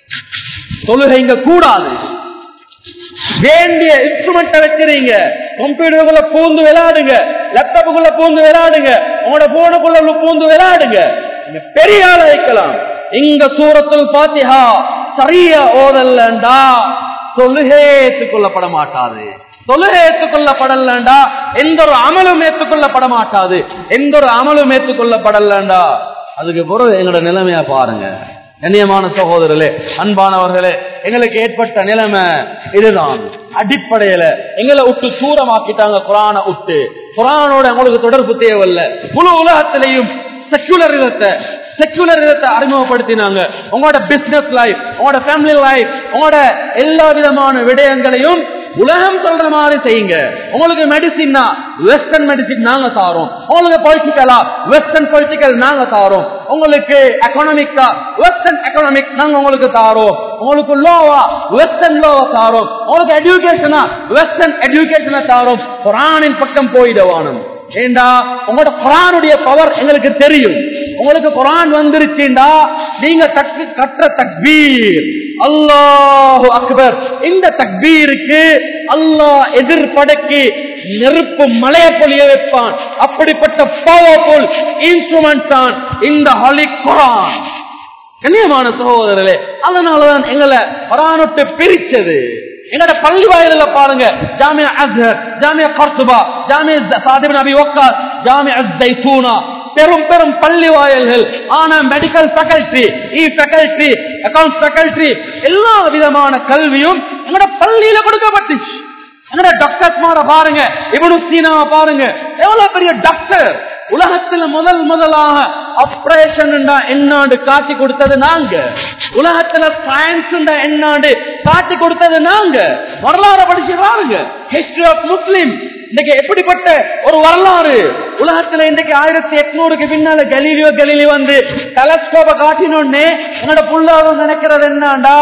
தொழுகைங்க கூடாது வேண்டிய இன்ஸ்ட்ருமெண்ட்டை வச்சிருங்க கம்ப்யூட்டருக்குள்ள பூந்து விளையாடுங்க லேப்டாப்புக்குள்ள பூந்து விளையாடுங்க உங்களோட போனுக்குள்ள பூந்து விளையாடுங்க நீங்க பெரிய ஆள வைக்கலாம் இங்க சூரத்துல் பாத்திஹா சரியா ஓதல்லண்டா தொழுகை ஏற்றுக்கொள்ளப்பட மாட்டாது தொழுகை ஏற்றுக்கொள்ளப்படலண்டா எந்த ஒரு அமலும் ஏற்றுக்கொள்ளப்பட மாட்டாது எந்த ஒரு அமலும் ஏற்றுக்கொள்ளப்படலண்டா அதுக்கு பிறகு எங்களோட நிலைமையா பாருங்க கண்ணியமான சகோதரர்களே அன்பானவர்களே எங்களுக்கு ஏற்பட்ட நிலைமை இதுதான் அடிப்படையில எங்களை விட்டு தூரமாக்கிட்டாங்க குரானை விட்டு குரானோட உங்களுக்கு தொடர்பு தேவையில்ல முழு உலகத்திலையும் செக்குலரிசத்தை செக்குலரிசத்தை அறிமுகப்படுத்தினாங்க உங்களோட பிசினஸ் லைஃப் உங்களோட ஃபேமிலி லைஃப் உங்களோட எல்லா விதமான விடயங்களையும் உலகம் சொல்ற மாதிரி செய்யுங்க உங்களுக்கு மெடிசின்னா வெஸ்டர்ன் மெடிசின் நாங்க தாரோம் உங்களுக்கு பொலிட்டிக்கலா வெஸ்டர்ன் பொலிட்டிக்கல் நாங்க தாரோம் உங்களுக்கு எக்கனாமிக்கா வெஸ்டர்ன் எக்கனாமிக் நாங்க உங்களுக்கு தாரோம் உங்களுக்கு லோவா வெஸ்டர்ன் லோவா தாரோம் உங்களுக்கு எஜுகேஷனா வெஸ்டர்ன் எஜுகேஷனை தாரோம் குரானின் பக்கம் போயிடுவானும் ஏண்டா உங்களோட குரானுடைய பவர் எங்களுக்கு தெரியும் உங்களுக்கு குரான் வந்துருச்சுண்டா நீங்க தக்கு கற்ற தக்பீர் அல்லாஹு அக்பர் இந்த தக்பீருக்கு அல்லாஹ் எதிர்படைக்கு நெருப்பு மலைய பொழிய வைப்பான் அப்படிப்பட்ட பவர்ஃபுல் இன்ஸ்ட்ருமெண்ட் தான் இந்த ஹலி குரான் கண்ணியமான சகோதரர்களே அதனாலதான் எங்களை குரானொட்டு பிரிச்சது எங்களோட பள்ளி வாயில பாருங்க Jamia Azhar Jamia Qurtuba Jamia சாதிபின் அபி வக்காஸ் ஜாமியா ஜைத்தூனா பெரும் பெரும் பள்ளி வாயில்கள் ஆனா மெடிக்கல் ஃபேக்கல்டி இ ஃபேக்கல்டி அக்கவுண்ட் ஃபேக்கல்டி எல்லா விதமான கல்வியும் எங்களோட பள்ளியில கொடுக்கப்பட்டுச்சு எங்களோட டாக்டர்ஸ் மார பாருங்க இவனு சீனாவை பாருங்க எவ்வளவு பெரிய டாக்டர் உலகத்துல முதல் முதலாக ஆபரேஷன் என்னாண்டு காட்டி கொடுத்தது நாங்க உலகத்துல சயின்ஸ் என்னாண்டு காட்டி கொடுத்தது நாங்க வரலாறு படிச்சு பாருங்க ஹிஸ்டரி ஆஃப் முஸ்லிம் இன்னைக்கு எப்படிப்பட்ட ஒரு வரலாறு உலகத்துல இன்னைக்கு ஆயிரத்தி எட்நூறுக்கு பின்னால கலீலியோ கலீலி வந்து டெலஸ்கோப காட்டினோடனே என்னோட புள்ளாவது நினைக்கிறது என்னண்டா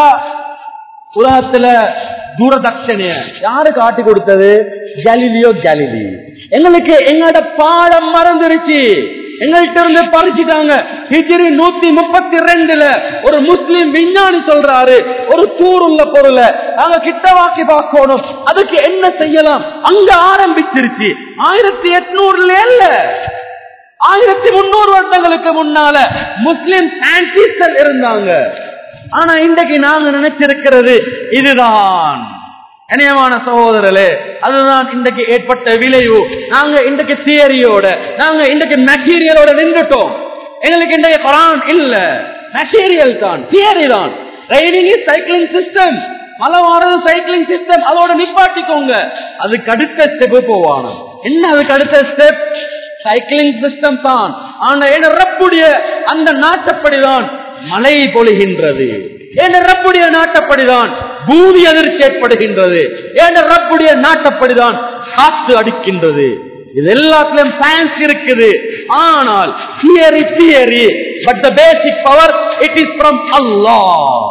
உலகத்துல தூரதட்சணைய யாரு காட்டி கொடுத்தது கலிலியோ கலிலி எங்களுக்கு எங்களோட பாடம் மறந்துருச்சு எங்கள்கிட்ட இருந்து பறிச்சுட்டாங்க ஹிஜ்ரி நூத்தி முப்பத்தி ரெண்டுல ஒரு முஸ்லிம் விஞ்ஞானி சொல்றாரு ஒரு தூருள்ள பொருளை நாங்க கிட்டவாக்கி பார்க்கணும் அதுக்கு என்ன செய்யலாம் அங்க ஆரம்பிச்சிருச்சு ஆயிரத்தி எட்நூறுல இல்ல ஆயிரத்தி முன்னூறு வருடங்களுக்கு முன்னால முஸ்லிம் சான்டிஸ்டர் இருந்தாங்க ஆனா இன்றைக்கு நாங்க நினைச்சிருக்கிறது இதுதான் இணையமான சகோதரர்களே அதுதான் இன்றைக்கு ஏற்பட்ட விளைவு நாங்க இன்றைக்கு தியரியோட நாங்க இன்றைக்கு மெட்டீரியலோட நின்றுட்டோம் எங்களுக்கு இன்றைக்கு குரான் இல்ல மெட்டீரியல் தான் தியரி தான் ட்ரைனிங் இஸ் சைக்கிளிங் சிஸ்டம் மழை வாரது சைக்கிளிங் சிஸ்டம் அதோட நிப்பாட்டிக்கோங்க அதுக்கு அடுத்த ஸ்டெப் போவான என்ன அதுக்கு அடுத்த ஸ்டெப் சைக்கிளிங் சிஸ்டம் தான் ஆனா என்ன ரப்புடைய அந்த நாட்டப்படிதான் மழை பொழிகின்றது என் ரப்புடைய நாட்டப்படிதான் பூமி அதிர்ச்சி ஏற்படுகின்றது என் ரப்புடைய நாட்டப்படிதான் காற்று அடிக்கின்றது இது எல்லாத்திலும் சயின்ஸ் இருக்குது ஆனால் theory theory but the basic power it is from Allah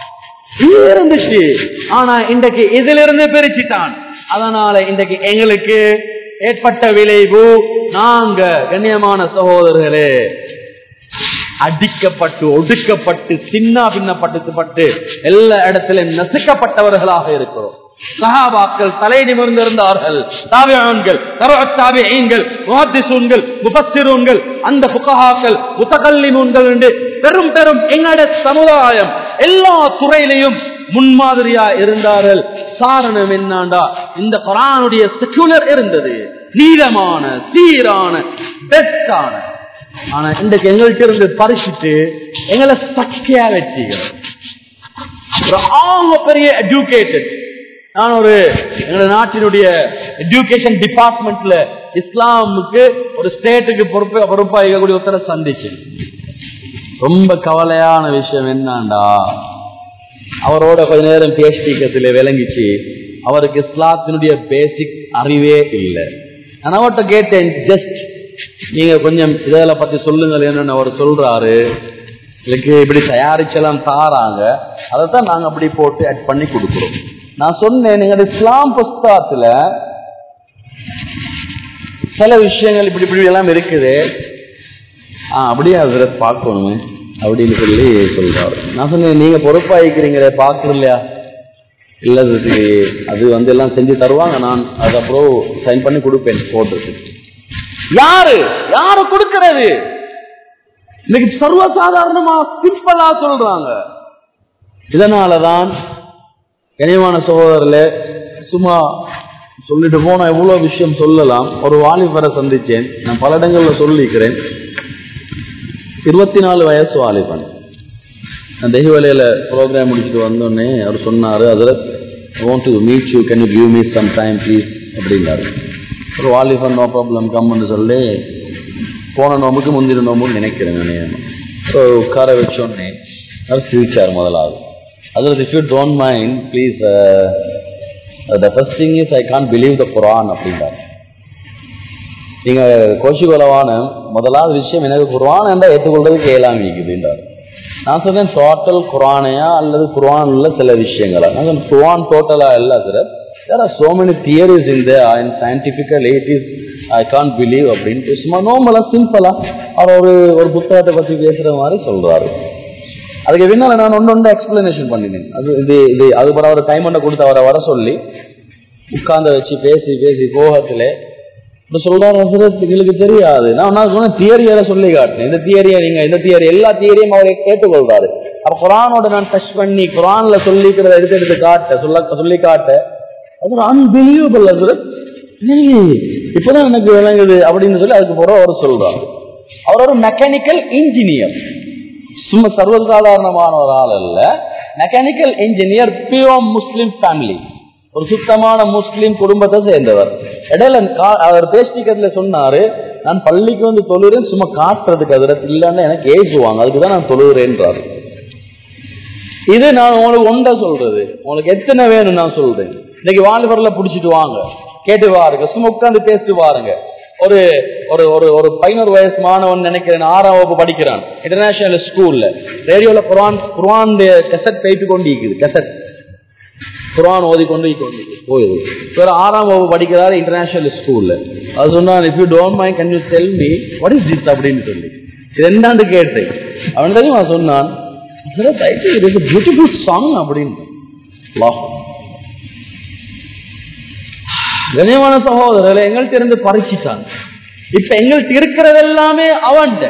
இருந்துச்சு ஆனா இன்றைக்கு இதுல இருந்து பிரிச்சுட்டான் அதனால இன்றைக்கு எங்களுக்கு ஏற்பட்ட விளைவு நாங்க கண்ணியமான சகோதரர்களே அடிக்கப்பட்டு ஒடுக்கப்பட்டு சின்ன பின்னப்பட்டு பட்டு எல்லா இடத்திலும் நசுக்கப்பட்டவர்களாக இருக்கிறோம் சஹாபாக்கள் தலை நிமிர்ந்திருந்தார்கள் தாவியான்கள் தாவியங்கள் முஹத்திசூன்கள் முபஸ்திரூன்கள் அந்த புகஹாக்கள் முத்தகல்லிமூன்கள் என்று பெரும் பெரும் எங்களோட சமுதாயம் எல்லா துறையிலையும் முன்மாதிரியா இருந்தார்கள் காரணம் என்னண்டா இந்த குரானுடைய செக்குலர் இருந்தது நீளமான சீரான பெஸ்டான ஆனா இன்றைக்கு எங்கள்கிட்ட இருந்து பறிச்சுட்டு எங்களை சக்கையா வச்சுக்கிறோம் ரொம்ப பெரிய எஜுகேட்டட் நான் ஒரு எங்க நாட்டினுடைய எஜுகேஷன் டிபார்ட்மெண்ட்ல இஸ்லாமுக்கு ஒரு ஸ்டேட்டுக்கு பொறுப்பு பொறுப்பா இருக்கக்கூடிய ஒருத்தரை சந்திச்சேன் ரொம்ப கவலையான விஷயம் என்னண்டா அவரோட கொஞ்ச நேரம் பேசிக்கத்துல விளங்கிச்சு அவருக்கு இஸ்லாத்தினுடைய பேசிக் அறிவே இல்லை நான் அவர்கிட்ட கேட்டேன் ஜஸ்ட் நீங்க கொஞ்சம் இதெல்லாம் பத்தி சொல்லுங்கள் என்னன்னு அவர் சொல்றாரு இதுக்கு இப்படி தயாரிச்செல்லாம் தாராங்க அதைத்தான் நாங்க அப்படி போட்டு ஆட் பண்ணி கொடுக்குறோம் நான் சொன்னேன் நீங்க இஸ்லாம் புஸ்தகத்துல சில விஷயங்கள் இப்படி இப்படி எல்லாம் இருக்குது ஆ அப்படியே அதில் பார்க்கணுமே அப்படின்னு சொல்லி சொல்றாரு நான் சொன்னேன் நீங்க பொறுப்பாயிக்கிறீங்களே பார்க்கணும் இல்லையா இல்ல அது அது வந்து எல்லாம் செஞ்சு தருவாங்க நான் அது அப்புறம் சைன் பண்ணி கொடுப்பேன் போட்டுருக்கு யாரு யாரு கொடுக்கிறது இன்னைக்கு சர்வசாதாரணமா சிம்பிளா சொல்றாங்க இதனாலதான் கனிவான சகோதரர்களே சும்மா சொல்லிட்டு போனா எவ்வளவு விஷயம் சொல்லலாம் ஒரு வாலிபரை சந்திச்சேன் நான் பல இடங்கள்ல சொல்லிக்கிறேன் இருபத்தி நாலு வயசு வாலிபன் நான் தெய்வலையில ப்ரோக்ராம் முடிச்சுட்டு வந்தோடனே அவர் சொன்னாரு அதுல want to meet you can you give me some time please அப்படின்னாரு ஒரு வாலிபன் நோ ப்ராப்ளம் கம்னு சொல்லி போன நோம்புக்கு முந்தின நோம்புன்னு நினைக்கிறேன் நான் ஸோ உட்கார வச்சோடனே அவர் சிரிச்சார் முதலாவது அதில் if you don't mind please the first thing is I can't believe the Quran அப்படின்றார் நீங்க கோஷிகோலவான முதலாவது விஷயம் எனக்கு குர்ஆன் என்றால் ஏற்றுக்கொள்றதுக்கு இயலாம இருக்குதுன்றார் நான் சொன்னேன் டோட்டல் குரானையா அல்லது குர்ஆன்ல சில விஷயங்களா நான் சொன்னேன் குர்ஆன் டோட்டலா இல்ல sir there are so many theories in the and scientifical it is I can't believe அப்படின்ட்டு சும்மா நோமலா சிம்பிளா அவர் ஒரு ஒரு புத்தகத்தை பத்தி பேசுற மாதிரி சொல்றாரு அதுக்கு பின்னால நான் ஒன்று ஒன்று எக்ஸ்பிளனேஷன் பண்ணினேன் அது இது இது அது பட ஒரு டைம் ஒன்று கொடுத்து அவரை வர சொல்லி உட்கார்ந்து வச்சு பேசி பேசி போகத்துல இப்ப சொல்றாரு ஹசரத் எங்களுக்கு தெரியாது நான் நான் சொன்ன தியரியில சொல்லி காட்டினேன் இந்த தியரியை நீங்க இந்த தியரி எல்லா தியரியும் அவரை கேட்டுக்கொள்றாரு அப்ப குரானோட நான் டச் பண்ணி குரான்ல சொல்லிக்கிறத எடுத்து எடுத்து காட்ட சொல்ல சொல்லி காட்ட அது ஒரு அன்பிலீவபிள் ஹசரத் இல்லையே, இப்பதான் எனக்கு விளங்குது அப்படின்னு சொல்லி அதுக்கு பிறகு அவர் சொல்றாரு அவர் ஒரு மெக்கானிக்கல் இன்ஜினியர் சும்மா சர்வசாதாரணமான ஒரு ஆள் அல்ல mechanical engineer pure Muslim family ஒரு சுத்தமான முஸ்லிம் குடும்பத்தை சேர்ந்தவர் இடையில கா- அவர் பேசிக்கிறதுல சொன்னாரு நான் பள்ளிக்கு வந்து தொழுறேன் சும்மா காட்டுறதுக்கு அதுல இல்லைன்னு எனக்கு ஏசுவாங்க அதுக்கு தான் நான் தொழுகிறேன்றாரு இது நான் உங்களுக்கு ஒன்றை சொல்றது உங்களுக்கு எத்தனை வேணும் நான் சொல்றேன் இன்னைக்கு வாலிபர்ல புடிச்சிட்டு வாங்க கேட்டு பாருங்க சும்மா உட்கார்ந்து பேசிட்டு பாருங்க ஒரு ஒரு ஒரு ஒரு பதினோரு வயசு மாணவன் நினைக்கிறேன் ஆறாம் வகுப்பு படிக்கிறான் இன்டர்நேஷனல் ஸ்கூல்ல ரேடியோல குரான் குரான் கெசட் போயிட்டு கொண்டு இருக்குது கெசட் குரான் ஓதி கொண்டு கொண்டு போகுது வேற ஆறாம் வகுப்பு படிக்கிறாரு இன்டர்நேஷனல் ஸ்கூல்ல அது சொன்னா if you don't mind can you tell me what is this அப்படின்னு சொல்லி இது என்னன்னு கேட்டேன் அவன் தெரியுமா சொன்னான் பியூட்டிஃபுல் சாங் அப்படின்னு அல்லாஹ். கண்ணியமான சகோதரர்களை எங்கள்கிட்ட இருந்து பறிச்சிட்டாங்க இப்ப எங்கள்கிட்ட இருக்கிறது எல்லாமே அவன்கிட்ட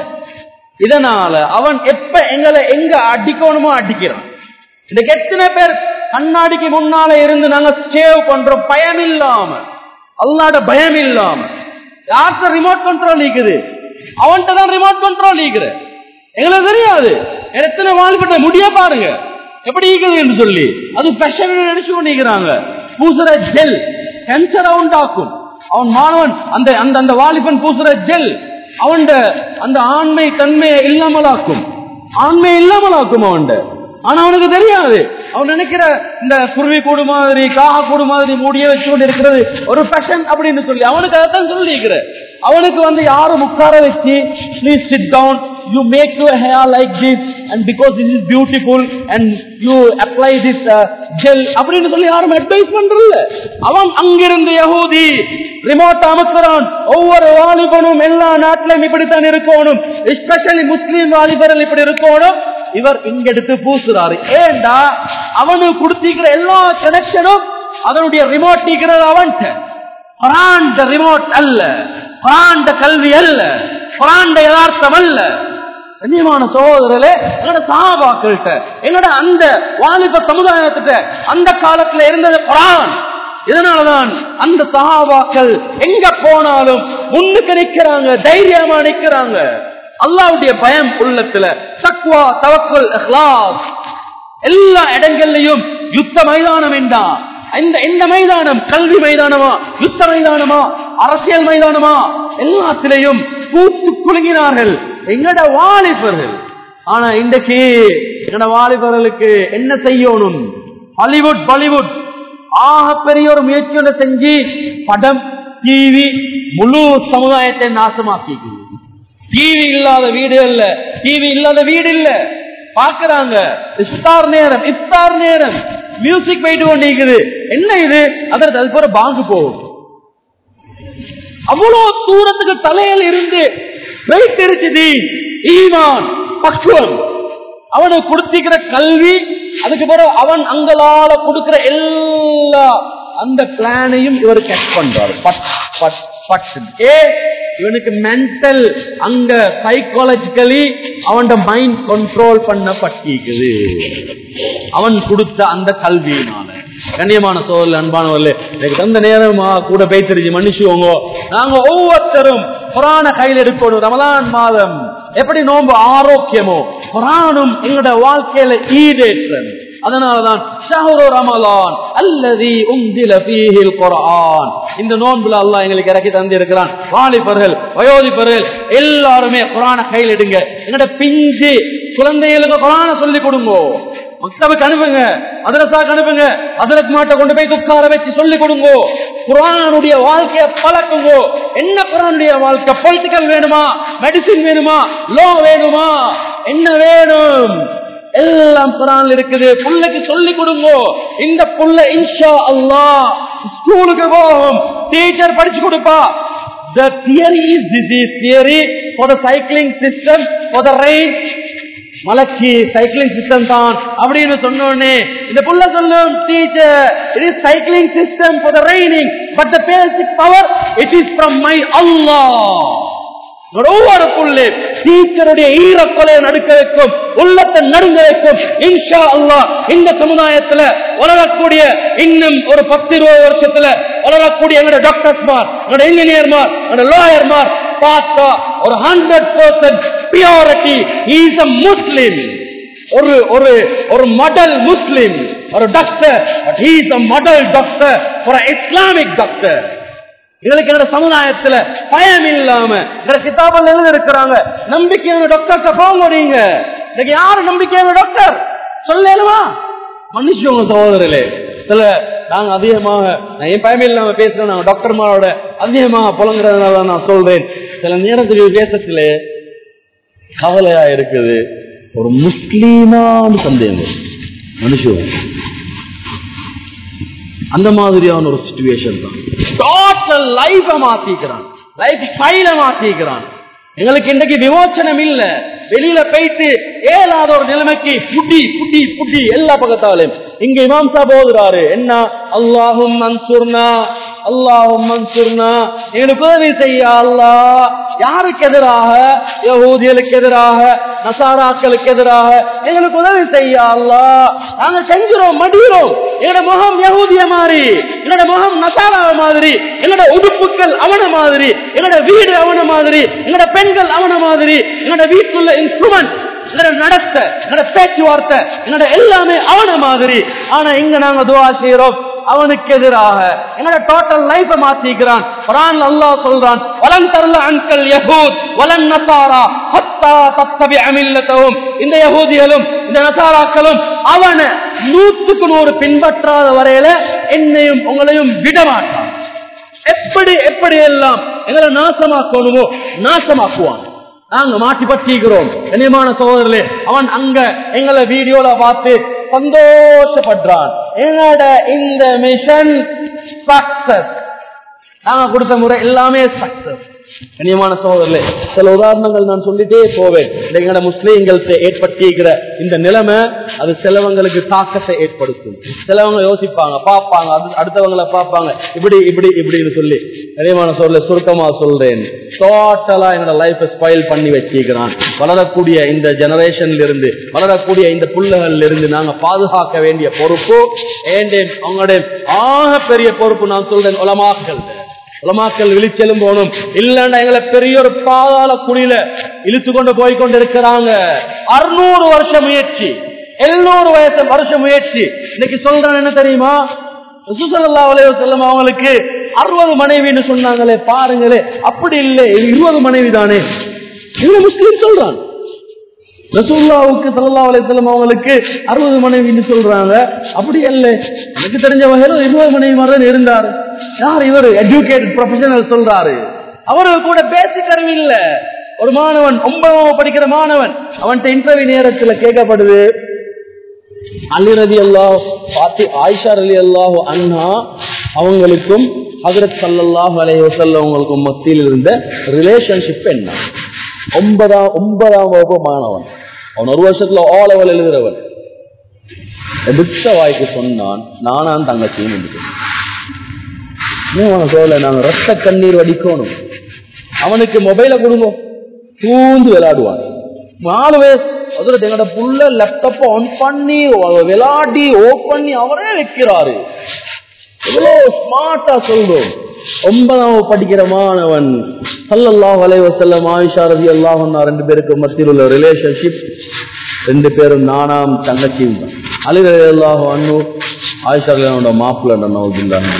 இதனால அவன் எப்ப எங்களை எங்க அடிக்கணுமோ அடிக்கிறான் இன்னைக்கு எத்தனை பேர் கண்ணாடிக்கு முன்னால இருந்து நாங்க சேவ் பண்றோம் பயம் இல்லாம அல்லாட பயம் இல்லாம யார்கிட்ட ரிமோட் கண்ட்ரோல் இருக்குது அவன்கிட்ட தான் ரிமோட் கண்ட்ரோல் இருக்குது எங்களுக்கு தெரியாது எத்தனை வாழ்கிட்ட முடிய பாருங்க எப்படி இருக்குதுன்னு சொல்லி அது ஃபேஷன் நினைச்சு பண்ணிக்கிறாங்க பூசுற ஜெல் கேன்சரை உண்டாக்கும் அவன் மாணவன் அந்த அந்த அந்த வாலிபன் பூசுற ஜெல் அவன் அந்த ஆண்மை தன்மையை இல்லாமலாக்கும் ஆண்மை இல்லாமலாக்கும் அவன் ஆனா அவனுக்கு தெரியாது அவன் நினைக்கிற இந்த குருவி கூடு மாதிரி காக கூடு மாதிரி மூடிய வச்சு கொண்டு இருக்கிறது ஒரு ஃபேஷன் அப்படின்னு சொல்லி அவனுக்கு அதைத்தான் சொல்லி இருக்கிற அவனுக்கு வந்து யாரும் உட்கார வச்சு please sit down you make you hair like this and because this is beautiful and you apply this gel அப்படின்னு சொல்லி யாரும் அட்வைஸ் பண்றதில்ல அவன் அங்கிருந்து யகூதி ரிமோட் அமர்த்துறான் ஒவ்வொரு வாலிபனும் எல்லா நாட்டிலும் இப்படித்தான் இருக்கணும் எஸ்பெஷலி முஸ்லீம் வாலிபர்கள் இப்படி இருக்கணும் இவர் இங்க எடுத்து பூசுறாரு ஏண்டா அவனுக்கு கொடுத்திருக்கிற எல்லா கனெக்ஷனும் அதனுடைய ரிமோட் இருக்கிறது அவன்கிட்ட குரான் ரிமோட் அல்ல குரான் கல்வி அல்ல குரான் யதார்த்தம் அல்ல கண்ணியமான சகோதரர்களே எங்கட சாபாக்கள்கிட்ட எங்கட அந்த வாலிப சமுதாயத்திட்ட அந்த காலத்துல இருந்தது குரான் இதனாலதான் அந்த சஹாபாக்கள் எங்க போனாலும் முன்னுக்கு நிக்கிறாங்க தைரியமா நிக்கிறாங்க அல்லாவுடைய பயம் உள்ளத்துல தக்வா தவக்குல் இஹ்லாஸ் எல்லா இடங்கள்லயும் யுத்த மைதானம் என்றா இந்த இந்த மைதானம் கல்வி மைதானமா யுத்த மைதானமா அரசியல் மைதானமா எல்லாத்திலையும் கூத்து குலுங்கினார்கள் எங்கட வாலிபர்கள் ஆனா இன்றைக்கு எங்கட வாலிபர்களுக்கு என்ன செய்யணும் ஹாலிவுட் பாலிவுட் ஆக பெரிய ஒரு முயற்சி ஒன்று செஞ்சு படம் டிவி முழு சமுதாயத்தை நாசமாக்கிக்குது டிவி இல்லாத வீடு இல்ல டிவி இல்லாத வீடு இல்ல பாக்குறாங்க இஃப்தார் நேரம் இஃப்தார் நேரம் மியூசிக் போயிட்டு கொண்டிருக்குது என்ன இது அதற்கு அது போற பாங்கு போகும் அவ்வளவு தூரத்துக்கு தலையில் இருந்து வைத்திருச்சுது ஈமான் பக்குவம் அவனுக்கு கொடுத்திருக்கிற கல்வி அதுக்கு பிறகு அவன் அங்களால கொடுக்கிற எல்லா அந்த பிளானையும் இவர் கட் பண்றாரு பட் பட் பட் ஏ இவனுக்கு மென்டல் அங்க சைக்காலஜிக்கலி அவன் மைண்ட் கண்ட்ரோல் பண்ணப்பட்டிருக்குது அவன் கொடுத்த அந்த கல்வியினால கண்ணியமான சோழல் அன்பானவர்களே எனக்கு தந்த நேரமா கூட பேய்த்திருச்சு மன்னிச்சுவோங்க நாங்க ஒவ்வொருத்தரும் குரான கையில் எடுக்கணும் ரமலான் மாதம் எப்படி நோன்பு ஆரோக்கியமோ குரானும் எங்களோட வாழ்க்கையில ஈடேற்றம் அதனாலதான் ஷஹரு ரமலான் அல்லதி உந்தில ஃபீஹில் குர்ஆன் இந்த நோன்புல அல்லாஹ் எங்களுக்கு இறக்கி தந்து இருக்கிறான் வாலிபர்கள் வயோதிபர்கள் எல்லாருமே குரான கையில் எடுங்க என்னோட பிஞ்சு குழந்தைகளுக்கு குரான சொல்லி கொடுங்க மக்தபுக்கு அனுப்புங்க அதரசாக்கு அனுப்புங்க அதரத் மாட்டை கொண்டு போய் உட்கார வச்சு சொல்லி கொடுங்க குரானுடைய வாழ்க்கையை பழக்குங்க என்ன குரானுடைய வாழ்க்கை பொலிட்டிக்கல் வேணுமா மெடிசின் வேணுமா லோ வேணுமா என்ன வேணும் எல்லாம் குரான் இருக்குது புள்ளைக்கு சொல்லி கொடுங்க இந்த புள்ள இன்ஷா அல்லாஹ் ஸ்கூலுக்கு போகும் டீச்சர் படிச்சு கொடுப்பா The theory is disease theory for the cycling system, for the rain. மலச்சி சைக்கிளிங் சிஸ்டம் தான் அப்படின்னு சொன்ன உடனே இந்த புள்ள சொல்லும் teacher it is cycling system for the raining but the basic power it is from my Allah ஒவ்வொரு புள்ளி டீச்சருடைய ஈரக்கொலையை நடுக்க வைக்கும் உள்ளத்தை நடுங்க வைக்கும் இன்ஷா அல்லாஹ் இந்த சமுதாயத்துல வளரக்கூடிய இன்னும் ஒரு பத்து இருபது வருஷத்துல வளரக்கூடிய எங்களோட டாக்டர்ஸ்மார் எங்களோட இன்ஜினியர்மார் எங்களோட லாயர்மார் பார்த்தா ஒரு hundred percent purity is a Muslim ஒரு ஒரு ஒரு மடல் முஸ்லிம் ஒரு டாக்டர் ஹீ இஸ் அ மடல் டாக்டர் ஒரு இஸ்லாமிக் டாக்டர் எங்களுக்கு எங்க சமுதாயத்துல பயம் இல்லாம எங்க கிதாபல் எழுத இருக்கிறாங்க நம்பிக்கையான டாக்டர்கிட்ட போங்க நீங்க இன்னைக்கு யாரு நம்பிக்கையான டாக்டர் சொல்லலுமா மன்னிச்சுவங்க சகோதரர்களே சில நாங்க அதிகமாக நான் என் பயமே இல்லாம பேசுறேன் நாங்க டாக்டர்மாரோட அதிகமாக புலங்குறதுனால நான் சொல்றேன் சில நேரத்தில் பேசத்துல கவலையா இருக்குது ஒரு முஸ்லீமான சந்தேகம் மனுஷன் அந்த மாதிரியான ஒரு சுச்சுவேஷன் தான் டோட்டல் லைஃப மாத்திக்கிறான் லைஃப் ஸ்டைல மாத்திக்கிறான் எங்களுக்கு இன்றைக்கு விமோச்சனம் இல்ல வெளியில போயிட்டு ஏழாத ஒரு நிலைமைக்கு புட்டி புட்டி புட்டி எல்லா பக்கத்தாலும் இங்க இமாம் சாப் போதுறாரு என்ன அல்லாஹும் மன்சூர்னா அல்லாஹும் மன்சூர்னா எங்களுக்கு உதவி செய்ய அல்லா யாருக்கு எதிராக யகூதிகளுக்கு எதிராக நசாராக்களுக்கு எதிராக எங்களுக்கு உதவி செய்ய அல்லா நாங்க செஞ்சிரோம் மடிகிறோம் எங்களோட முகம் யகூதிய மாதிரி என்னோட முகம் நசாரா மாதிரி என்னோட உடுப்புகள் அவன மாதிரி என்னோட வீடு அவன மாதிரி என்னோட பெண்கள் அவன மாதிரி என்னோட வீட்டுள்ள இன்ஸ்ட்ருமெண்ட் என்னோட நடத்த என்னோட பேச்சுவார்த்தை என்னோட எல்லாமே அவன மாதிரி ஆனா இங்க நாங்க துவா செய்யறோம் அவனுக்கு எதிராக என்னோட டோட்டல் லைஃப மாத்திக்கிறான் குரான் அல்லாஹ் சொல்றான் வலன் தரல அன்கல் யஹூத் வலன் நசாரா ஹத்தா தத்தபி அமில்லத்தவும் இந்த யகூதிகளும் இந்த நசாராக்களும் அவனை நூத்துக்கு நூறு பின்பற்றாத வரையில என்னையும் உங்களையும் விட மாட்டான் எப்படி எப்படி எல்லாம் எங்களை நாசமாக்கணுமோ நாசமாக்குவான் நாங்க மாட்டி பற்றிக்கிறோம் கண்ணியமான சகோதரர்களே அவன் அங்க எங்களை வீடியோல பார்த்து சந்தோஷப்படுறான் என்னோட இந்த மிஷன் சக்சஸ் நாங்க கொடுத்த முறை எல்லாமே சக்சஸ் கண்ணியமான சகோதரர்களே சில உதாரணங்கள் நான் சொல்லிட்டே போவேன் எங்களோட முஸ்லீம்கள்ட்ட ஏற்பட்டிருக்கிற இந்த நிலைமை அது சிலவங்களுக்கு தாக்கத்தை ஏற்படுத்தும் சிலவங்க யோசிப்பாங்க பார்ப்பாங்க அது அடுத்தவங்களை பார்ப்பாங்க இப்படி இப்படி இப்படின்னு சொல்லி கண்ணியமான சோழல சுருக்கமா சொல்றேன் டோட்டலா என்னோட லைஃப் ஸ்பாயில் பண்ணி வச்சிருக்கிறான் வளரக்கூடிய இந்த ஜெனரேஷன்ல இருந்து வளரக்கூடிய இந்த புள்ளைகள்ல இருந்து நாங்க பாதுகாக்க வேண்டிய பொறுப்பு ஏண்டேன் அவங்களுடைய ஆக பெரிய பொறுப்பு நான் சொல்றேன் உலமாக்கள் உலமாக்கள் விழிச்செலும் போகணும் இல்லன்னா எங்களை பெரிய ஒரு பாதாள குழியில இழுத்து கொண்டு போய் கொண்டு இருக்கிறாங்க அறுநூறு வருஷம் முயற்சி எழுநூறு வயசு வருஷம் முயற்சி இன்னைக்கு சொல்றேன் என்ன தெரியுமா ரசூசல்லா செல்லம் அவங்களுக்கு அறுபது மனைவின்னு சொன்னாங்களே பாருங்களே அப்படி இல்லை இது இருபது மனைவி தானே இவங்க முஸ்லீம் சொல்றான் ரசூல்லாவுக்கு சல்லா அலையம் அவங்களுக்கு அறுபது மனைவின்னு சொல்றாங்க அப்படி அல்ல எனக்கு தெரிஞ்ச வகையில் இருபது மனைவி மாதிரி இருந்தாரு யார் இவர் எஜுகேட் ப்ரொஃபஷனல் சொல்றாரு அவருக்கு கூட பேசிக் அறிவு இல்ல ஒரு மாணவன் ஒன்பதாம் படிக்கிற மாணவன் அவன்கிட்ட இன்டர்வியூ நேரத்தில் கேட்கப்படுது அலி ரதி அல்லாஹ் பாத்தி ஆயிஷா அலி அல்லாஹ் அண்ணா அவங்களுக்கும் ஹசரத் சல்லாஹ் அலைய அவங்களுக்கும் மத்தியில் இருந்த ரிலேஷன்ஷிப் என்ன ஒன்பதாம் ஒன்பதாம் வகுப்பு மாணவன் அவன் ஒரு வருஷத்துல ஓ லெவல் எழுதுறவன் எடுத்த வாய்க்கு சொன்னான் நானான் தங்கச்சியும் சொல்ல நாங்க ரத்த கண்ணீர் வடிக்கணும் அவனுக்கு மொபைல கொடுங்க தூந்து விளையாடுவான் நாலு வயசு அதுல எங்களோட புள்ள லேப்டாப் ஆன் பண்ணி விளையாடி ஓப் பண்ணி அவரே வைக்கிறாரு எவ்வளவு ஸ்மார்ட்டா சொல்றோம் ஒன்பதாம் படிக்கிற மாணவன் சல்லல்லாஹு அலைஹி வஸல்லம் ஆயிஷா ரதி அல்லாஹ் ரெண்டு பேருக்கு மத்தியில் உள்ள ரிலேஷன்ஷிப் ரெண்டு பேரும் நானாம் தங்கச்சியும் தான் அலி ரதி அல்லாஹ் அண்ணு ஆயிஷா ரலியல்லாஹு மாப்பிள்ள நவுதுல்லாஹ்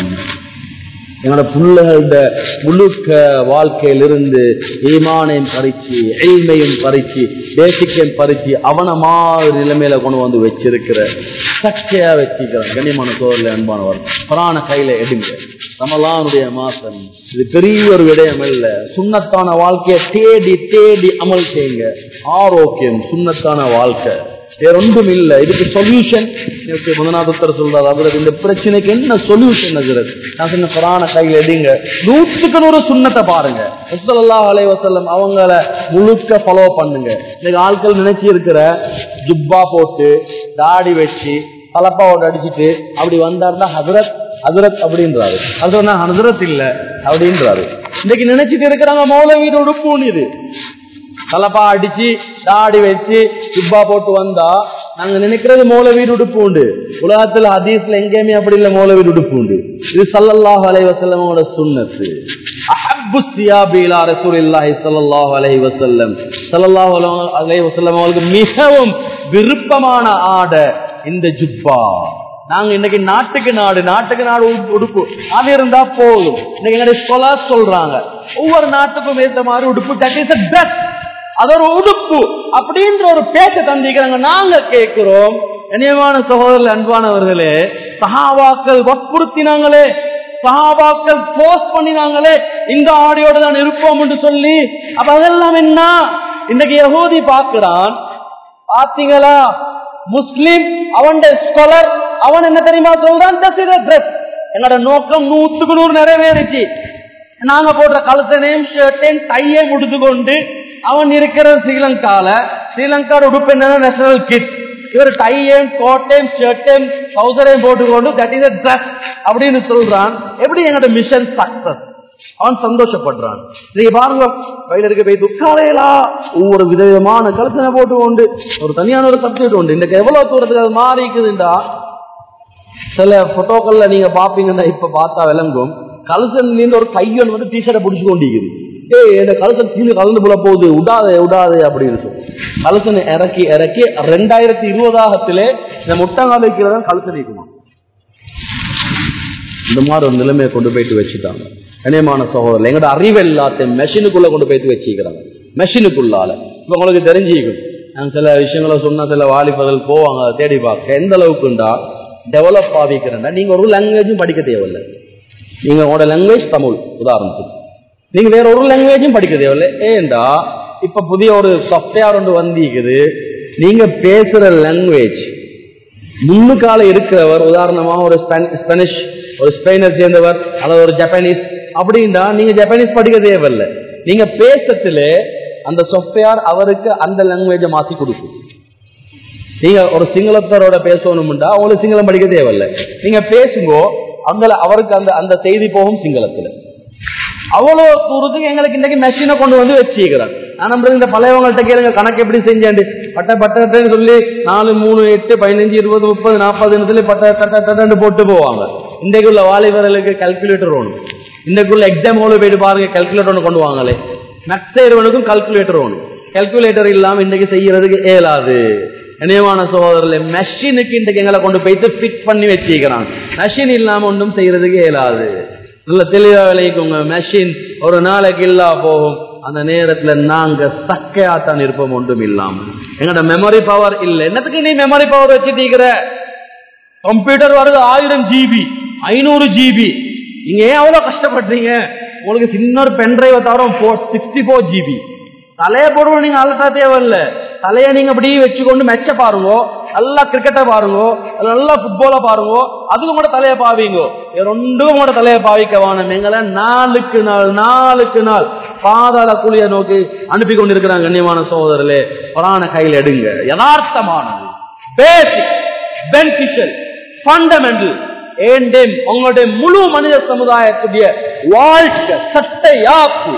எங்களோட பிள்ளைகளோட முழுக்க வாழ்க்கையிலிருந்து ஈமானையும் பறிச்சு எய்மையும் பறிச்சு பேசிக்கையும் பறிச்சு அவன மாதிரி நிலைமையில கொண்டு வந்து வச்சிருக்கிற சக்கையா வச்சிருக்கிறான் கண்ணியமான சோழர்ல அன்பானவர் புராண கையில எடுங்க ரமலானுடைய மாசம் இது பெரிய ஒரு விடயம் இல்ல சுண்ணத்தான வாழ்க்கையை தேடி தேடி அமல் செய்யுங்க ஆரோக்கியம் சுண்ணத்தான வாழ்க்கை வேற ஒன்றும் இல்ல இதுக்கு சொல்யூஷன் முதநாதத்தர் சொல்றாரு அவருக்கு இந்த பிரச்சனைக்கு என்ன சொல்யூஷன் அதுறது நான் சொன்ன புராண கையில் எடுங்க நூற்றுக்கு நூறு சுண்ணத்தை பாருங்க முஸ்தல்லாஹ் அலை வசல்லம் அவங்கள முழுக்க ஃபாலோ பண்ணுங்க இன்னைக்கு ஆட்கள் நினைச்சு இருக்கிற ஜுப்பா போட்டு தாடி வச்சு தலப்பாவோட அடிச்சுட்டு அப்படி வந்தாருன்னா ஹசரத் ஹசரத் அப்படின்றாரு ஹசரத்னா ஹசரத் இல்ல அப்படின்றாரு இன்னைக்கு நினைச்சிட்டு இருக்கிறாங்க மௌலவீடு உடுப்புன்னு இது தலப்பா அடிச்சு தாடி வச்சு ஜுப்பா போட்டு வந்தா நாங்க நினைக்கிறது மௌலவீடு உடுப்பு உண்டு உலகத்துல ஹதீஸ்ல எங்கேயுமே அப்படி இல்ல மௌலவீடு உடுப்பு உண்டு இது சல்லல்லாஹு அலைஹி வஸல்லமோட சுன்னத்து அஹப்பு சியாபி இலா ரசூலில்லாஹி ஸல்லல்லாஹு அலைஹி வஸல்லம் ஸல்லல்லாஹு அலைஹி வஸல்லம் அவர்களுக்கு மிகவும் விருப்பமான ஆடை இந்த ஜுப்பா நாங்க இன்னைக்கு நாட்டுக்கு நாடு நாட்டுக்கு நாடு உடுப்பு- உடுப்பு அது இருந்தா போதும் இன்னைக்கு எங்களுடைய ஸ்காலர்ஸ் சொல்றாங்க ஒவ்வொரு நாட்டுக்கும் ஏத்த மாதிரி உடுப்பு தட் இஸ் ட்ரெஸ் அது ஒரு உடுப்பு அப்படின்ற ஒரு பேச்ச தந்திக்கிறாங்க நாங்க கேட்கிறோம் இனியமான சகோதரர்கள் அன்பானவர்களே சஹாபாக்கள் வற்புறுத்தினாங்களே சஹாபாக்கள் போஸ்ட் பண்ணினாங்களே இந்த ஆடியோட தான் இருப்போம் என்று சொல்லி அப்ப அதெல்லாம் என்ன இன்னைக்கு யகூதி பார்க்கிறான் பாத்தீங்களா முஸ்லிம் அவன் ஸ்காலர் அவன் என்ன தெரியுமா சொல்றான் ட்ரெஸ் என்னோட நோக்கம் நூத்துக்கு நூறு நிறைவேறிச்சு நாங்க போடுற கழுத்தனையும் ஷர்ட்டையும் டையையும் உடுத்து கொண்டு அவன் இருக்கிற ஸ்ரீலங்கால ஸ்ரீலங்காவோட உடுப்பு என்னன்னா நேஷனல் கிட் இவர் டையையும் கோட்டையும் ஷர்ட்டையும் சௌதரையும் போட்டுக்கொண்டு தட் இஸ் ட்ரெஸ் அப்படின்னு சொல்றான் எப்படி என்னோட மிஷன் சக்சஸ் அவன் சந்தோஷப்படுறான் நீங்க பாருங்க கையில இருக்க போய் துக்காலையலா ஒவ்வொரு விதவிதமான கழுத்தனை போட்டு கொண்டு ஒரு தனியான ஒரு சப்ஜெக்ட் உண்டு இன்னைக்கு எவ்வளவு தூரத்துக்கு அது மாறி இருக்குதுண்டா சில போட்டோக்கள்ல நீங்க பாப்பீங்கன்னா இப்ப பார்த்தா விளங்கும் கழுசன் நீங்க ஒரு கையன் வந்து டிஷர்ட்டை பிடிச்சு கொண்டிருக்குது ஏய் இந்த கழுசன் கீழே கலந்து போல போகுது விடாதே விடாதே அப்படின்னு சொல்லி கழுசன் இறக்கி இறக்கி ரெண்டாயிரத்தி இருபதாகத்திலே இந்த முட்டங்கால வைக்கிறதா கழுசன் இருக்குமா இந்த மாதிரி ஒரு நிலைமையை கொண்டு போயிட்டு வச்சுட்டாங்க கனியமான சகோதரர் எங்களோட அறிவு எல்லாத்தையும் மெஷினுக்குள்ள கொண்டு போயிட்டு வச்சுக்கிறாங்க மெஷினுக்குள்ளால இப்ப உங்களுக்கு தெரிஞ்சுக்கும் நான் சில விஷயங்களை சொன்னா சில வாலிபர்கள் போவாங்க அதை தேடி பார்க்க எந்த அளவுக்குண்டா டெவலப் ஆகிக்கிறேன்னா நீங்க ஒரு லாங்குவேஜும் படிக்க தேவையில்லை நீங்க உங்களோட லாங்குவேஜ் தமிழ் உதாரணத்துக்கு நீங்க வேற ஒரு லாங்குவேஜும் படிக்க தேவையில்லை ஏண்டா இப்ப புதிய ஒரு சாஃப்ட்வேர் ஒன்று வந்திருக்குது நீங்க பேசுற லாங்குவேஜ் முன்னுக்கால இருக்கிறவர் உதாரணமாக ஒரு ஸ்பானி- ஸ்பானிஷ் ஒரு ஸ்பெயினை சேர்ந்தவர் அல்லது ஒரு ஜப்பானீஸ் அப்படின்னா நீங்க ஜப்பானீஸ் படிக்க தேவையில்லை நீங்க பேசத்துல அந்த சாஃப்ட்வேர் அவருக்கு அந்த லாங்குவேஜை மாத்தி கொடுக்கும் நீங்க ஒரு சிங்களத்தரோட பேசணும்டா உங்களுக்கு சிங்களம் படிக்க தேவையில்லை நீங்க பேசுங்கோ அந்த அவருக்கு அந்த அந்த செய்தி போகும் சிங்களத்துல அவ்வளவு தூரத்துக்கு எங்களுக்கு இன்னைக்கு மெஷினை கொண்டு வந்து வச்சுக்கிறான் நான் நம்மளுக்கு இந்த பழையவங்கள்ட்ட கேளுங்க கணக்கு எப்படி செஞ்சாண்டு பட்ட பட்டன்னு சொல்லி நாலு மூணு எட்டு பதினஞ்சு இருபது முப்பது நாற்பது சொல்லி பட்ட தட்ட தட்டன்னு போட்டு போவாங்க இன்றைக்குள்ள வாலிபர்களுக்கு கல்குலேட்டர் ஒன்று இன்றைக்குள்ள எக்ஸாம் ஹோல போயிட்டு பாருங்க கல்குலேட்டர் ஒன்று கொண்டு வாங்களே மேக்ஸ் செய்யறவனுக்கும் கல்குலேட்டர் ஒன்று கல்குலேட்டர் இல்லாம இன்னைக்கு செய்யறதுக்கு இயலாது இணையமான சகோதரர்ல மெஷினுக்கு இன்றைக்கு எங்களை கொண்டு போயிட்டு ஃபிட் பண்ணி வச்சுக்கிறான் மெஷின் இல்லாம ஒன்றும் செய்யறதுக்கு இயலாது நல்ல தெளிவா விளைவிக்குங்க மெஷின் ஒரு நாளைக்கு இல்லா போகும் அந்த நேரத்துல நாங்க சக்கையாத்தான் இருப்போம் ஒன்றும் இல்லாம எங்களோட மெமரி பவர் இல்ல என்னத்துக்கு நீ மெமரி பவர் வச்சுட்டீங்கிற கம்ப்யூட்டர் வருது ஆயிரம் ஜிபி ஐநூறு ஜிபி நீங்க ஏன் அவ்வளவு கஷ்டப்படுறீங்க உங்களுக்கு சின்ன ஒரு பென் டிரைவை தவிர சிக்ஸ்டி ஃபோர் ஜிபி தலைய போடுவோம் நீங்க அலட்டா தேவையில்ல தலைய நீங்க அப்படியே வச்சுக்கொண்டு மெச்ச பாருங்க நல்லா கிரிக்கெட்டை பாருங்க நல்லா ஃபுட்பால பாருங்க அதுக்கு கூட தலைய பாவீங்க இது ரெண்டும் கூட தலைய பாவிக்க வானம் எங்களை நாளுக்கு நாள் நாளுக்கு நாள் பாதாள குழிய நோக்கி அனுப்பி கொண்டிருக்கிறாங்க கண்ணியமான சகோதரர்களே புராண கையில் எடுங்க யதார்த்தமானது பேசிக் பெனிஃபிஷியல் ஃபண்டமெண்டல் ஏண்டேம் உங்களுடைய முழு மனித சமுதாயத்துடைய வாழ்க்கை சட்டையாப்பு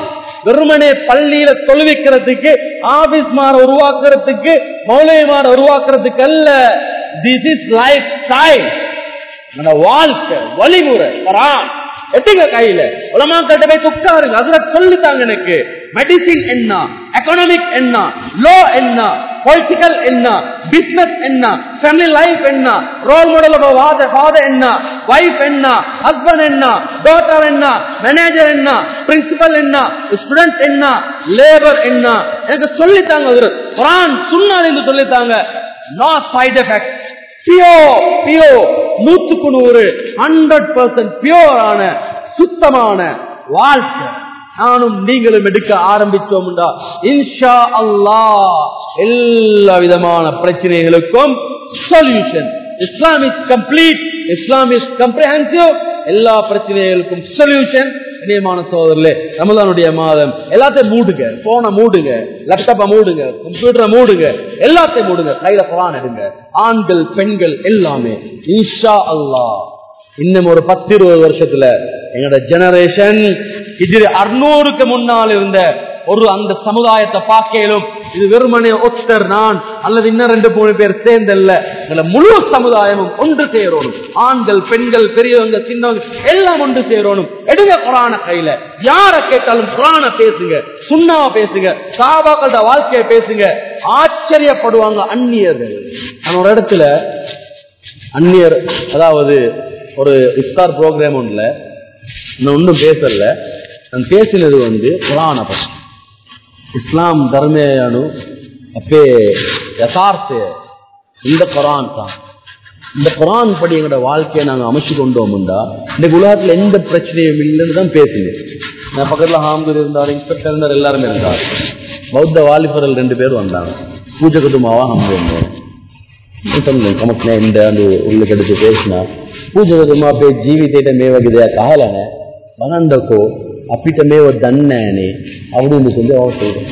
வெறுமனே பள்ளியில தொழுவிக்கிறதுக்கு ஆபீஸ் மாற உருவாக்குறதுக்கு மௌலியமார உருவாக்குறதுக்கு அல்ல திஸ் இஸ் லைஃப் ஸ்டைல் நம்ம வாழ்க்கை வழிமுறை குரான் எடுங்க கையில உலமாக்கிட்ட போய் உட்காருங்க அதுல சொல்லித்தாங்க எனக்கு மெடிசின் என்ன எக்கனாமிக் என்ன லோ என்ன பொலிட்டிக்கல் என்ன பிசினஸ் என்ன ஃபேமிலி லைஃப் என்ன ரோல் மாடல் ஃபாதர் என்ன வைஃப் என்ன ஹஸ்பண்ட் என்ன டாட்டர் என்ன மேனேஜர் என்ன பிரின்சிபல் என்ன ஸ்டூடெண்ட் என்ன லேபர் என்ன எனக்கு சொல்லித்தாங்க ஒரு குரான் சுண்ணால் என்று சொல்லித்தாங்க no side effect pure pure நூற்றுக்கு நூறு ஹண்ட்ரட் பர்சன்ட் பியோரான சுத்தமான வாழ்க்கை நானும் நீங்களும் எடுக்க ஆரம்பித்தோம்டா இன்ஷா அல்லாஹ் எல்லா விதமான பிரச்சனைகளுக்கும் solution Islam is complete Islam is comprehensive எல்லா பிரச்சனைகளுக்கும் சொல்யூஷன் இனியமான சோதரிலே ரமதானுடைய மாதம் எல்லாத்தையும் மூடுங்க போனை மூடுங்க லேப்டாப்பை மூடுங்க கம்ப்யூட்டரை மூடுங்க எல்லாத்தையும் மூடுங்க கையில குரான் எடுங்க ஆண்கள் பெண்கள் எல்லாமே இன்ஷா அல்லாஹ் இன்னும் ஒரு பத்து இருபது வருஷத்துல எங்களோட ஜெனரேஷன் இது அறுநூறுக்கு முன்னால் இருந்த ஒரு அந்த சமுதாயத்தை பார்க்கலும் இது வெறுமனே ஒத்தர் நான் அல்லது இன்னும் ரெண்டு மூணு பேர் சேர்ந்தல்ல எங்களை முழு சமுதாயமும் ஒன்று சேரணும் ஆண்கள் பெண்கள் பெரியவங்க சின்னவங்க எல்லாம் ஒன்று சேரணும் எடுங்க குரான கையில யார கேட்டாலும் குரான பேசுங்க சுண்ணாவ பேசுங்க சாபாக்களோட வாழ்க்கையை பேசுங்க ஆச்சரியப்படுவாங்க அந்நியர்கள் நான் ஒரு இடத்துல அந்நியர் அதாவது ஒரு இஃப்தார் ப்ரோக்ராம் ஒன்றுல நான் ஒன்றும் பேசல நான் பேசினது வந்து குரான பற்றி இஸ்லாம் ಧರ್ಮೇನು அப்பே யதார்த்த இந்த குரான் தான் இந்த குரான் படி எங்களோட வாழ்க்கையை நாங்க அமைச்சு கொண்டோம்டா இன்னைக்கு உலகத்துல எந்த பிரச்சனையும் இல்லைன்னு தான் பேசுனேன் நான் பக்கத்துல ஹாம்கர் இருந்தார் இன்ஸ்பெக்டர் இருந்தார் எல்லாருமே இருந்தார் பௌத்த வாலிபர்கள் ரெண்டு பேரும் வந்தாங்க பூஜை குடும்பமா ஹாம்கர் சொன்னேன் ಕಮಕ್ನೆ ಇಂದ ಒಂದು ಉಳ್ಳು ಕಡಿದು ಪೇಸ್ನ ಪೂಜೆ ಕುಟುಂಬ ಪೇ ಜೀವಿತೇಟ ಮೇವಗಿದೆ ಕಾಲನೆ ಬನಂದಕ್ಕೋ ಅಪ್ಪಿಟ ಮೇವ ದಣ್ಣನೆ அப்படின்னு சொல்லி அவன் சொல்றான்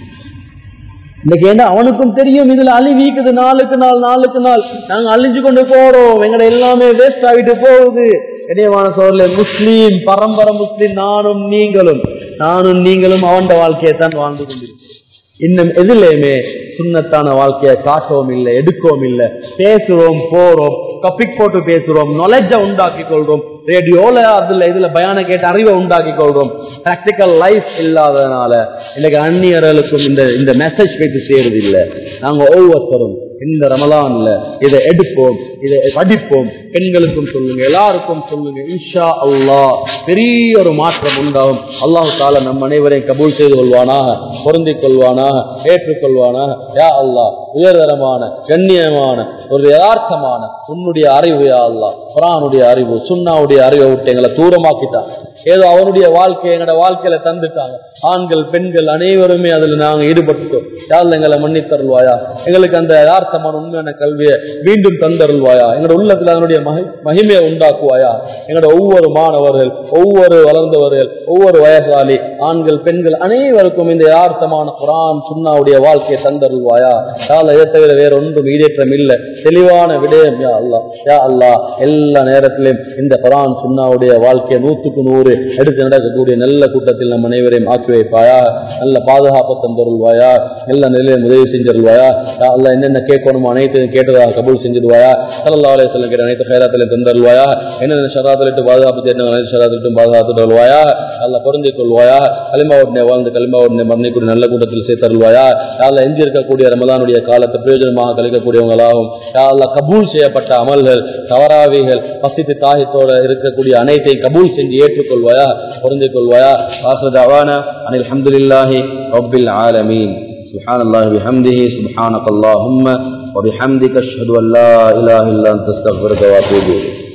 இன்னைக்கு ஏன்னா அவனுக்கும் தெரியும் இதுல அழிவிக்குது நாளுக்கு நாள் நாளுக்கு நாள் நாங்க அழிஞ்சு கொண்டு போறோம் எங்கட எல்லாமே வேஸ்ட் ஆகிட்டு போகுது இணையமான சோழல முஸ்லீம் பரம்பரை முஸ்லீம் நானும் நீங்களும் நானும் நீங்களும் அவன் வாழ்க்கையை தான் வாழ்ந்து கொண்டிருக்கிறோம் இன்னும் எதுலையுமே சுண்ணத்தான வாழ்க்கையை காட்டவும் இல்லை எடுக்கவும் இல்லை பேசுறோம் போறோம் கப்பிக் போட்டு பேசுறோம் நாலேஜ உண்டாக்கி கொள்றோம் ரேடியோல அதுல இதுல பயான கேட்டு அறிவை உண்டாக்கி கொள்றோம் பிராக்டிக்கல் லைஃப் இல்லாததுனால இன்னைக்கு அந்நியர்களுக்கும் இந்த இந்த மெசேஜ் போயிட்டு சேருது இல்லை நாங்க ஒவ்வொருத்தரும் இந்த ரமலான்ல இதை எடுப்போம் இதை படிப்போம் பெண்களுக்கும் சொல்லுங்க எல்லாருக்கும் சொல்லுங்க இன்ஷா அல்லாஹ் பெரிய ஒரு மாற்றம் உண்டாகும் அல்லாஹு தாலா நம் அனைவரையும் கபூல் செய்து கொள்வானாக பொருந்திக் கொள்வானாக ஏற்றுக்கொள்வானாக யா அல்லாஹ் உயர்தரமான கண்ணியமான ஒரு யதார்த்தமான உன்னுடைய அறிவு யா அல்லாஹ் குரானுடைய அறிவு சுண்ணாவுடைய அறிவை விட்டு எங்களை தூரமாக்கிட்டான் ஏதோ அவனுடைய வாழ்க்கையை எங்களோட வாழ்க்கையில தந்துட்டாங்க ஆண்கள் பெண்கள் அனைவருமே அதுல நாங்க ஈடுபட்டுட்டோம் யாரில் எங்களை மன்னித்தருள்வாயா எங்களுக்கு அந்த யதார்த்தமான உண்மையான கல்வியை மீண்டும் தந்தருள்வாயா எங்களோட உள்ளத்துல அதனுடைய மகி- மகிமையை உண்டாக்குவாயா எங்களோட ஒவ்வொரு மாணவர்கள் ஒவ்வொரு வளர்ந்தவர்கள் ஒவ்வொரு வயசாலி ஆண்கள் பெண்கள் அனைவருக்கும் இந்த யதார்த்தமான குரான் சுண்ணாவுடைய வாழ்க்கையை தந்தருள்வாயா யாழ் இதை தவிர வேற ஒன்றும் ஈடேற்றம் இல்லை தெளிவான விடயம் யா அல்லா யா அல்லா எல்லா நேரத்திலும் இந்த குரான் சுண்ணாவுடைய வாழ்க்கையை நூற்றுக்கு நூறு எடுத்து நடக்கக்கூடிய நல்ல கூட்டத்தில் நம் அனைவரையும் ஆக்கி வைப்பாயா நல்ல பாதுகாப்பு தந்தருள்வாயா எல்லா நிலையிலும் உதவி செஞ்சிருவாயா யா அல்லா என்னென்ன கேட்கணுமோ அனைத்தையும் கேட்டதாக கபூல் செஞ்சிருவாயா சல்லா அலைய சொல்லம் கேட்ட அனைத்து ஹைராத்திலும் தந்தருள்வாயா என்னென்ன ஷராத்திலிட்டு பாதுகாப்பு தேடின அனைத்து ஷராத்திலிட்டும் பாதுகாத்து தருவாயா நல்லா பொருந்திக் கொள்வாயா களிமா உடனே வாழ்ந்து களிமா உடனே மரணிக்கூடிய நல்ல கூட்டத்தில் சேர்த்தருள்வாயா யாழ்ல எஞ்சி இருக்கக்கூடிய ரமலானுடைய காலத்தை பிரயோஜனமாக கழிக்கக்கூடியவங்களாகும் யாழ்ல கபூல் செய்யப்பட்ட அமல்கள் தவறாவிகள் பசித்து தாயத்தோட இருக்கக்கூடிய அனைத்தையும் கபூல் செஞ்சு ஏற்றுக்கொள்வாயா பொருந்திக் கொள்வாயா ஆசிரத் அவானா அனில் அல்ஹம்துலில்லாஹி ரப்பில் ஆலமீன் سبحان الله بحمده سبحانك اللهم وبحمدك اشهد ان لا اله الا انت استغفرك واتوب اليك